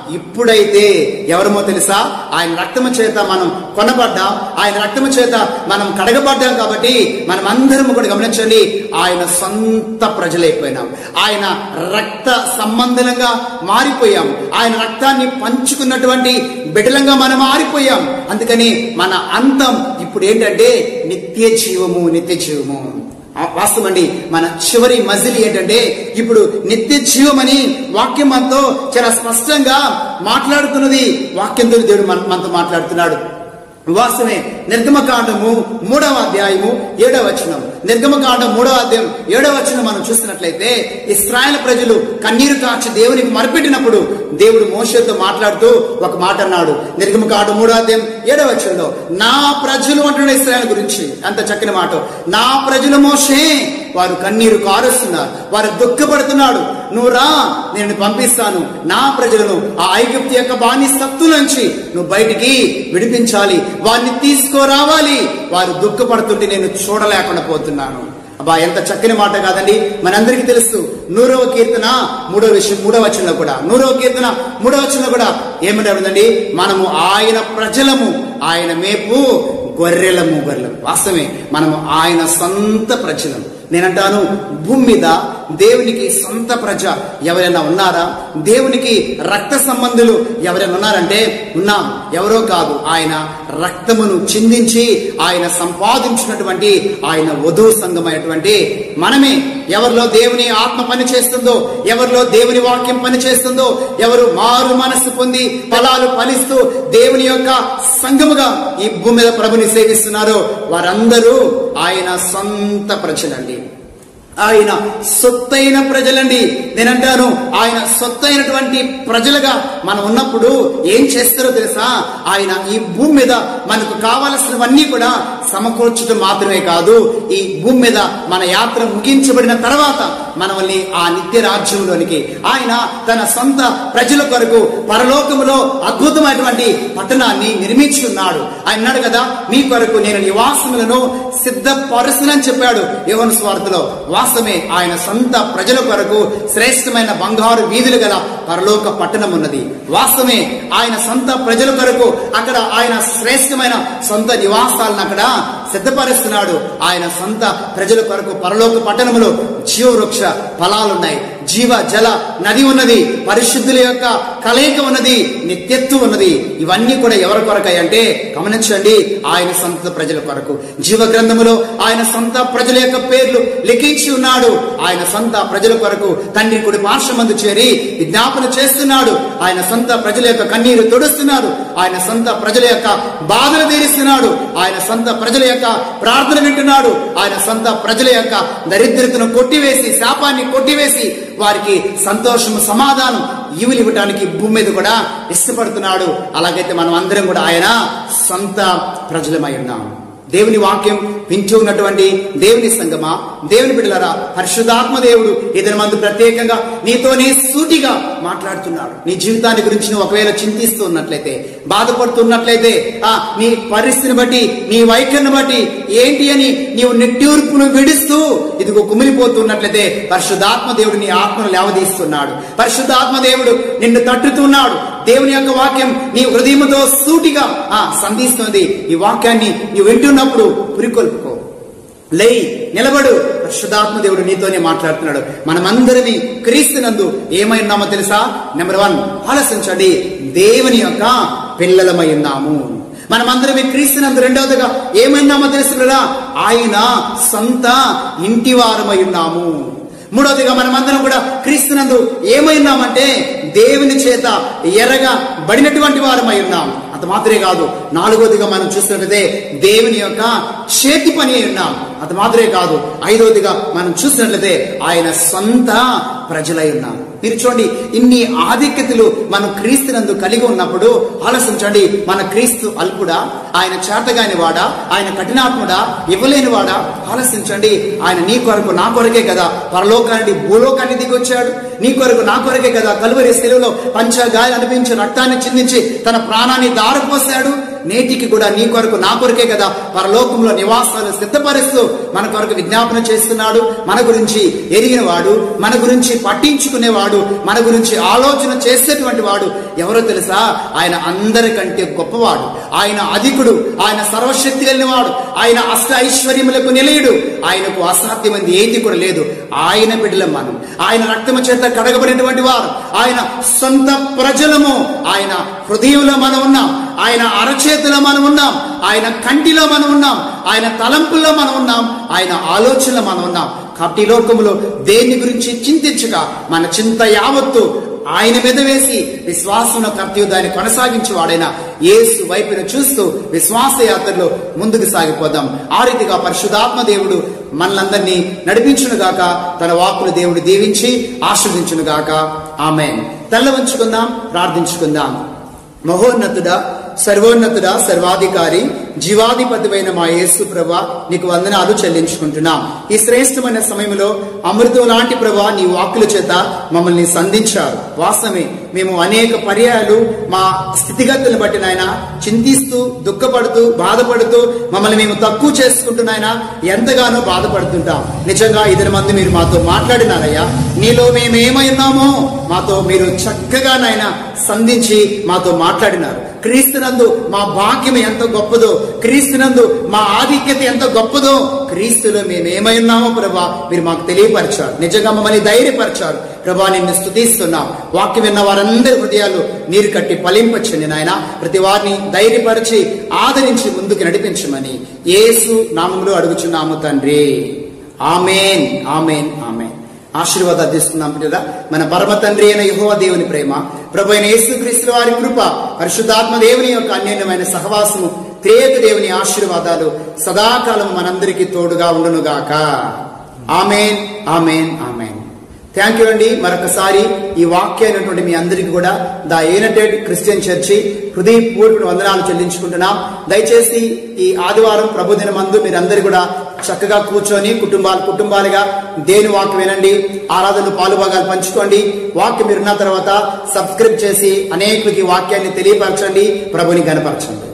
ఇప్పుడైతే ఎవరమో తెలుసా ఆయన రక్తము చేత మనం కొనబడ్డాం ఆయన రక్తము చేత మనం కడగబడ్డాం కాబట్టి మనం అందరం కూడా గమనించండి ఆయన సొంత ప్రజలైపోయినాం ఆయన రక్త సంబంధంగా మారిపోయాం ఆయన రక్తాన్ని పంచుకున్నటువంటి బిడలంగా మనం మారిపోయాం అందుకని మన అంతం ఇప్పుడు ఏంటంటే నిత్య జీవము నిత్య జీవము ఆ వాస్తవం అండి మన చివరి మజిలి ఏంటంటే ఇప్పుడు నిత్య జీవమని వాక్యం మనతో చాలా స్పష్టంగా మాట్లాడుతున్నది వాక్యంతో దేవుడు మన మనతో మాట్లాడుతున్నాడు వాస్తవమే నిర్గమకాండము మూడవ అధ్యాయము ఏడవ వచనం నిర్గమకాండం మూడవ అధ్యాయం ఏడవ వచనం మనం చూసినట్లయితే ఇస్రాయల్ ప్రజలు కన్నీరు కాచి దేవునికి మరపెట్టినప్పుడు దేవుడు మోషతో మాట్లాడుతూ ఒక మాట అన్నాడు నిర్గమకాండం మూడవ అధ్యాయం ఏడవ వచనంలో నా ప్రజలు అంటున్న ఇస్రాయల్ గురించి అంత చక్కని మాట నా ప్రజలు మోషే వారు కన్నీరు కారుస్తున్నారు వారు దుఃఖపడుతున్నాడు నువ్వు రా నేను నిన్ను పంపిస్తాను నా ప్రజలను ఆ ఐగుప్తు యొక్క బానిసత్తు నుంచి నువ్వు బయటికి విడిపించాలి వారిని తీసుకురావాలి వారు దుఃఖపడుతుంటే నేను చూడలేకుండా పోతున్నాను అబ్బా ఎంత చక్కని మాట కాదండి మనందరికీ తెలుసు నూరవ కీర్తన మూడవ విషయం మూడవ వచనంలో కూడా నూరవ కీర్తన మూడవ వచనంలో కూడా ఏమంటే ఉందండి మనము ఆయన ప్రజలము ఆయన మేపు గొర్రెలము గొర్రెలము వాస్తవమే మనము ఆయన సొంత ప్రజలము నేనంటాను భూమి మీద దేవునికి సొంత ప్రజ ఎవరైనా ఉన్నారా దేవునికి రక్త సంబంధులు ఎవరైనా ఉన్నారంటే ఉన్నాం ఎవరో కాదు ఆయన రక్తమును చిందించి ఆయన సంపాదించినటువంటి ఆయన వధువు సంఘమైనటువంటి మనమే ఎవరిలో దేవుని ఆత్మ పని చేస్తుందో ఎవరిలో దేవుని వాక్యం పని చేస్తుందో ఎవరు మారు మనస్సు పొంది ఫలాలు ఫలిస్తూ దేవుని యొక్క సంఘముగా ఈ భూమి మీద ప్రభుని సేవిస్తున్నారో వారందరూ ఆయన సొంత ప్రజలండి ఆయన సొత్తైన ప్రజలండి నేనంటాను ఆయన సొత్తైనటువంటి ప్రజలుగా మనం ఉన్నప్పుడు ఏం చేస్తారో తెలుసా ఆయన ఈ భూమి మీద మనకు కావలసినవన్నీ కూడా సమకూర్చడం మాత్రమే కాదు ఈ భూమి మీద మన యాత్ర ముగించబడిన తర్వాత మనల్ని ఆ నిత్య రాజ్యంలోనికి ఆయన తన సొంత ప్రజల కొరకు పరలోకములో అద్భుతమైనటువంటి పట్టణాన్ని నిర్మించుకున్నాడు ఆయన అన్నాడు కదా మీ కొరకు నేను నివాసములను సిద్ధపరుస్తునని చెప్పాడు యోహన స్వార్థలో వాస్తవమే ఆయన సొంత ప్రజల కొరకు శ్రేష్టమైన బంగారు వీధులు గల పరలోక పట్టణం ఉన్నది వాస్తవమే ఆయన సొంత ప్రజల కొరకు అక్కడ ఆయన శ్రేష్టమైన సొంత నివాసాలను అక్కడ సిద్ధపరుస్తున్నాడు ఆయన సొంత ప్రజల కొరకు పరలోక పట్టణములో జీవవృక్ష ఫలాలున్నాయి జీవ జల నది ఉన్నది పరిశుద్ధుల యొక్క కలయిక ఉన్నది నిత్యత్వం ఉన్నది ఇవన్నీ కూడా ఎవరి కొరకై అంటే గమనించండి ఆయన సొంత ప్రజల కొరకు జీవ గ్రంథములో ఆయన సొంత ప్రజల యొక్క పేర్లు లిఖించి ఉన్నాడు ఆయన సొంత ప్రజల కొరకు తండ్రి కుడి పార్శ్వమందు చేరి విజ్ఞాపన చేస్తున్నాడు ఆయన సొంత ప్రజల యొక్క కన్నీరు తుడుస్తున్నాడు ఆయన సొంత ప్రజల యొక్క బాధలు తీరుస్తున్నాడు ఆయన సొంత ప్రజల యొక్క ప్రార్థన వింటున్నాడు ఆయన సొంత ప్రజల యొక్క దరిద్రతను కొట్టివేసి శాపాన్ని కొట్టివేసి వారికి సంతోషము సమాధానం ఈవులు ఇవ్వటానికి భూమి మీద కూడా ఇష్టపడుతున్నాడు అలాగైతే మనం అందరం కూడా ఆయన సొంత ప్రజలమై ఉన్నాం దేవుని వాక్యం వింటూ ఉన్నటువంటి దేవుని సంగమా దేవుని బిడ్డలారా పరిశుద్ధాత్మ దేవుడు ఇతని మందు ప్రత్యేకంగా నీతోనే సూటిగా మాట్లాడుతున్నాడు నీ జీవితాన్ని గురించి నువ్వు ఒకవేళ చింతిస్తూ ఉన్నట్లయితే బాధపడుతున్నట్లయితే ఆ నీ పరిస్థితిని బట్టి నీ వైఖరిని బట్టి ఏంటి అని నీవు నిట్టూర్పును విడుస్తూ ఇదిగో కుమిలిపోతున్నట్లయితే పరిశుద్ధాత్మ దేవుడు నీ ఆత్మను లేవదీస్తున్నాడు పరిశుద్ధాత్మ దేవుడు నిన్ను తట్టుతున్నాడు దేవుని యొక్క వాక్యం నీ హృదయంతో సూటిగా ఆ సంధిస్తున్నది ఈ వాక్యాన్ని నీవు వింటున్నప్పుడు పురికొల్పుకో లేయి నిలబడు పరిశుద్ధాత్మ దేవుడు నీతోనే మాట్లాడుతున్నాడు మనమందరినీ క్రీస్తునందు ఏమై ఉన్నామో తెలుసా నెంబర్ వన్ ఆలోచించండి దేవుని యొక్క పిల్లలమై ఉన్నాము మనమందరం క్రీస్తునందు రెండవదిగా ఏమైనామో తెలుసు కదా ఆయన సొంత ఇంటి వారమై ఉన్నాము మూడవదిగా మనమందరం కూడా క్రీస్తునందు ఏమైనామంటే దేవుని చేత ఎరగా బడినటువంటి వారమై ఉన్నాం అంత మాత్రమే కాదు నాలుగోదిగా మనం చూసినట్లయితే దేవుని యొక్క చేతి పని అయి ఉన్నాం అది మాత్రమే కాదు ఐదవదిగా మనం చూసినట్లయితే ఆయన సొంత ప్రజలై ఉన్నాం మీరు చూడండి ఇన్ని ఆధిక్యతలు మనం క్రీస్తునందు కలిగి ఉన్నప్పుడు ఆలోచించండి మన క్రీస్తు అల్పుడా ఆయన చేతగాని వాడా ఆయన కఠినాత్ముడా ఇవ్వలేని వాడా ఆలోచించండి ఆయన నీ కొరకు నా కొరకే కదా పరలోకాన్ని భూలోకాన్ని దిగొచ్చాడు నీ కొరకు నా కొరకే కదా కలువరి సెలవులో పంచగాయాలు అనిపించి రక్తాన్ని చిందించి తన ప్రాణాన్ని దారిపోసాడు నేటికి కూడా నీ కొరకు నా కొరకే కదా పరలోకంలో నివాసాలు సిద్ధపరుస్తూ మన కొరకు విజ్ఞాపన చేస్తున్నాడు మన గురించి ఎరిగిన వాడు మన గురించి పట్టించుకునేవాడు మన గురించి ఆలోచన చేసేటువంటి వాడు ఎవరో తెలుసా ఆయన అందరికంటే గొప్పవాడు ఆయన అధికుడు ఆయన సర్వశక్తి కలిగినవాడు ఆయన అష్ట ఐశ్వర్యములకు నిలయుడు ఆయనకు అసాధ్యమైంది ఏది కూడా లేదు ఆయన బిడ్డలం మనం ఆయన రక్తము చేత కడగబడినటువంటి వారు ఆయన సొంత ప్రజలము ఆయన హృదయంలో మనం ఉన్నాం ఆయన అరచేతిలో మనం ఉన్నాం ఆయన కంటిలో మనం ఉన్నాం ఆయన తలంపుల్లో మనం ఉన్నాం ఆయన ఆలోచనలో మనం ఉన్నాం కాబట్టి ఈ లోకంలో దేని గురించి చింతించక మన చింత యావత్తు ఆయన మీద వేసి విశ్వాసం కర్తవ్య దాన్ని కొనసాగించేవాడైన యేసు వైపును చూస్తూ విశ్వాస యాత్రలో ముందుకు సాగిపోదాం ఆ రీతిగా పరిశుధాత్మ దేవుడు మనలందరినీ నడిపించునుగాక తన వాక్కులు దేవుడు దీవించి ఆశ్రదించునుగాక ఆమె తెల్ల వంచుకుందాం ప్రార్థించుకుందాం మహోన్నతుడా సర్వోన్నతుడా సర్వాధికారి జీవాధిపతివైన మా యేసు ప్రభ నీకు వందనాలు చెల్లించుకుంటున్నాం ఈ శ్రేష్టమైన సమయంలో అమృతం లాంటి ప్రభా నీ వాక్కుల చేత మమ్మల్ని సంధించారు వాస్తవమే మేము అనేక పర్యాయాలు మా స్థితిగతులను బట్టి నాయన చింతిస్తూ దుఃఖపడుతూ బాధపడుతూ మమ్మల్ని మేము తక్కువ చేసుకుంటూ నాయన ఎంతగానో బాధపడుతుంటాం నిజంగా ఇద్దరి మంది మీరు మాతో మాట్లాడినారయ్యా నీలో మేమేమై ఉన్నామో మాతో మీరు చక్కగా నాయన సంధించి మాతో మాట్లాడినారు క్రీస్తునందు మా భాగ్యం ఎంత గొప్పదో క్రీస్తునందు మా ఆధిక్యత ఎంత గొప్పదో క్రీస్తులో మేమేమై ఉన్నామో ప్రభా మీరు మాకు తెలియపరిచారు నిజంగా మమ్మల్ని ధైర్యపరిచారు ప్రభా నిన్ను స్తుతిస్తున్నాం వాక్యం విన్న వారందరి హృదయాలు నీరు కట్టి ఫలింపచ్చండి నాయన ప్రతి వారిని ధైర్యపరిచి ఆదరించి ముందుకు నడిపించమని యేసు నామంలో అడుగుచున్నాము తండ్రి ఆమెన్ ఆమెన్ ఆమెన్ ఆశీర్వాదాలు తీసుకుందాం కదా మన పరమ తండ్రి అయిన యహోవ దేవుని ప్రేమ ప్రభు అయిన యేసుక్రీస్తు వారి కృప పరిశుద్ధాత్మ దేవుని యొక్క అన్యోన్యమైన సహవాసము త్రేక దేవుని ఆశీర్వాదాలు సదాకాలం మనందరికీ తోడుగా ఉండునుగాక amen amen amen thank you అండి మరొకసారి ఈ వాక్యమైనటువంటి మీ అందరికీ కూడా ద యునైటెడ్ క్రిస్టియన్ చర్చి హృదయపూర్వక వందనాలు చెల్లించుకుంటున్నాం దయచేసి ఈ ఆదివారం ప్రభుదిన మందు మీరందరూ కూడా చక్కగా కూర్చొని కుటుంబాలు కుటుంబాలుగా దేని వాక్యం వినండి ఆరాధనలు పాలుభాగాలు పంచుకోండి వాక్యం విన్న తర్వాత సబ్స్క్రైబ్ చేసి అనేకులకి వాక్యాన్ని తెలియపరచండి ప్రభుని గనపరచండి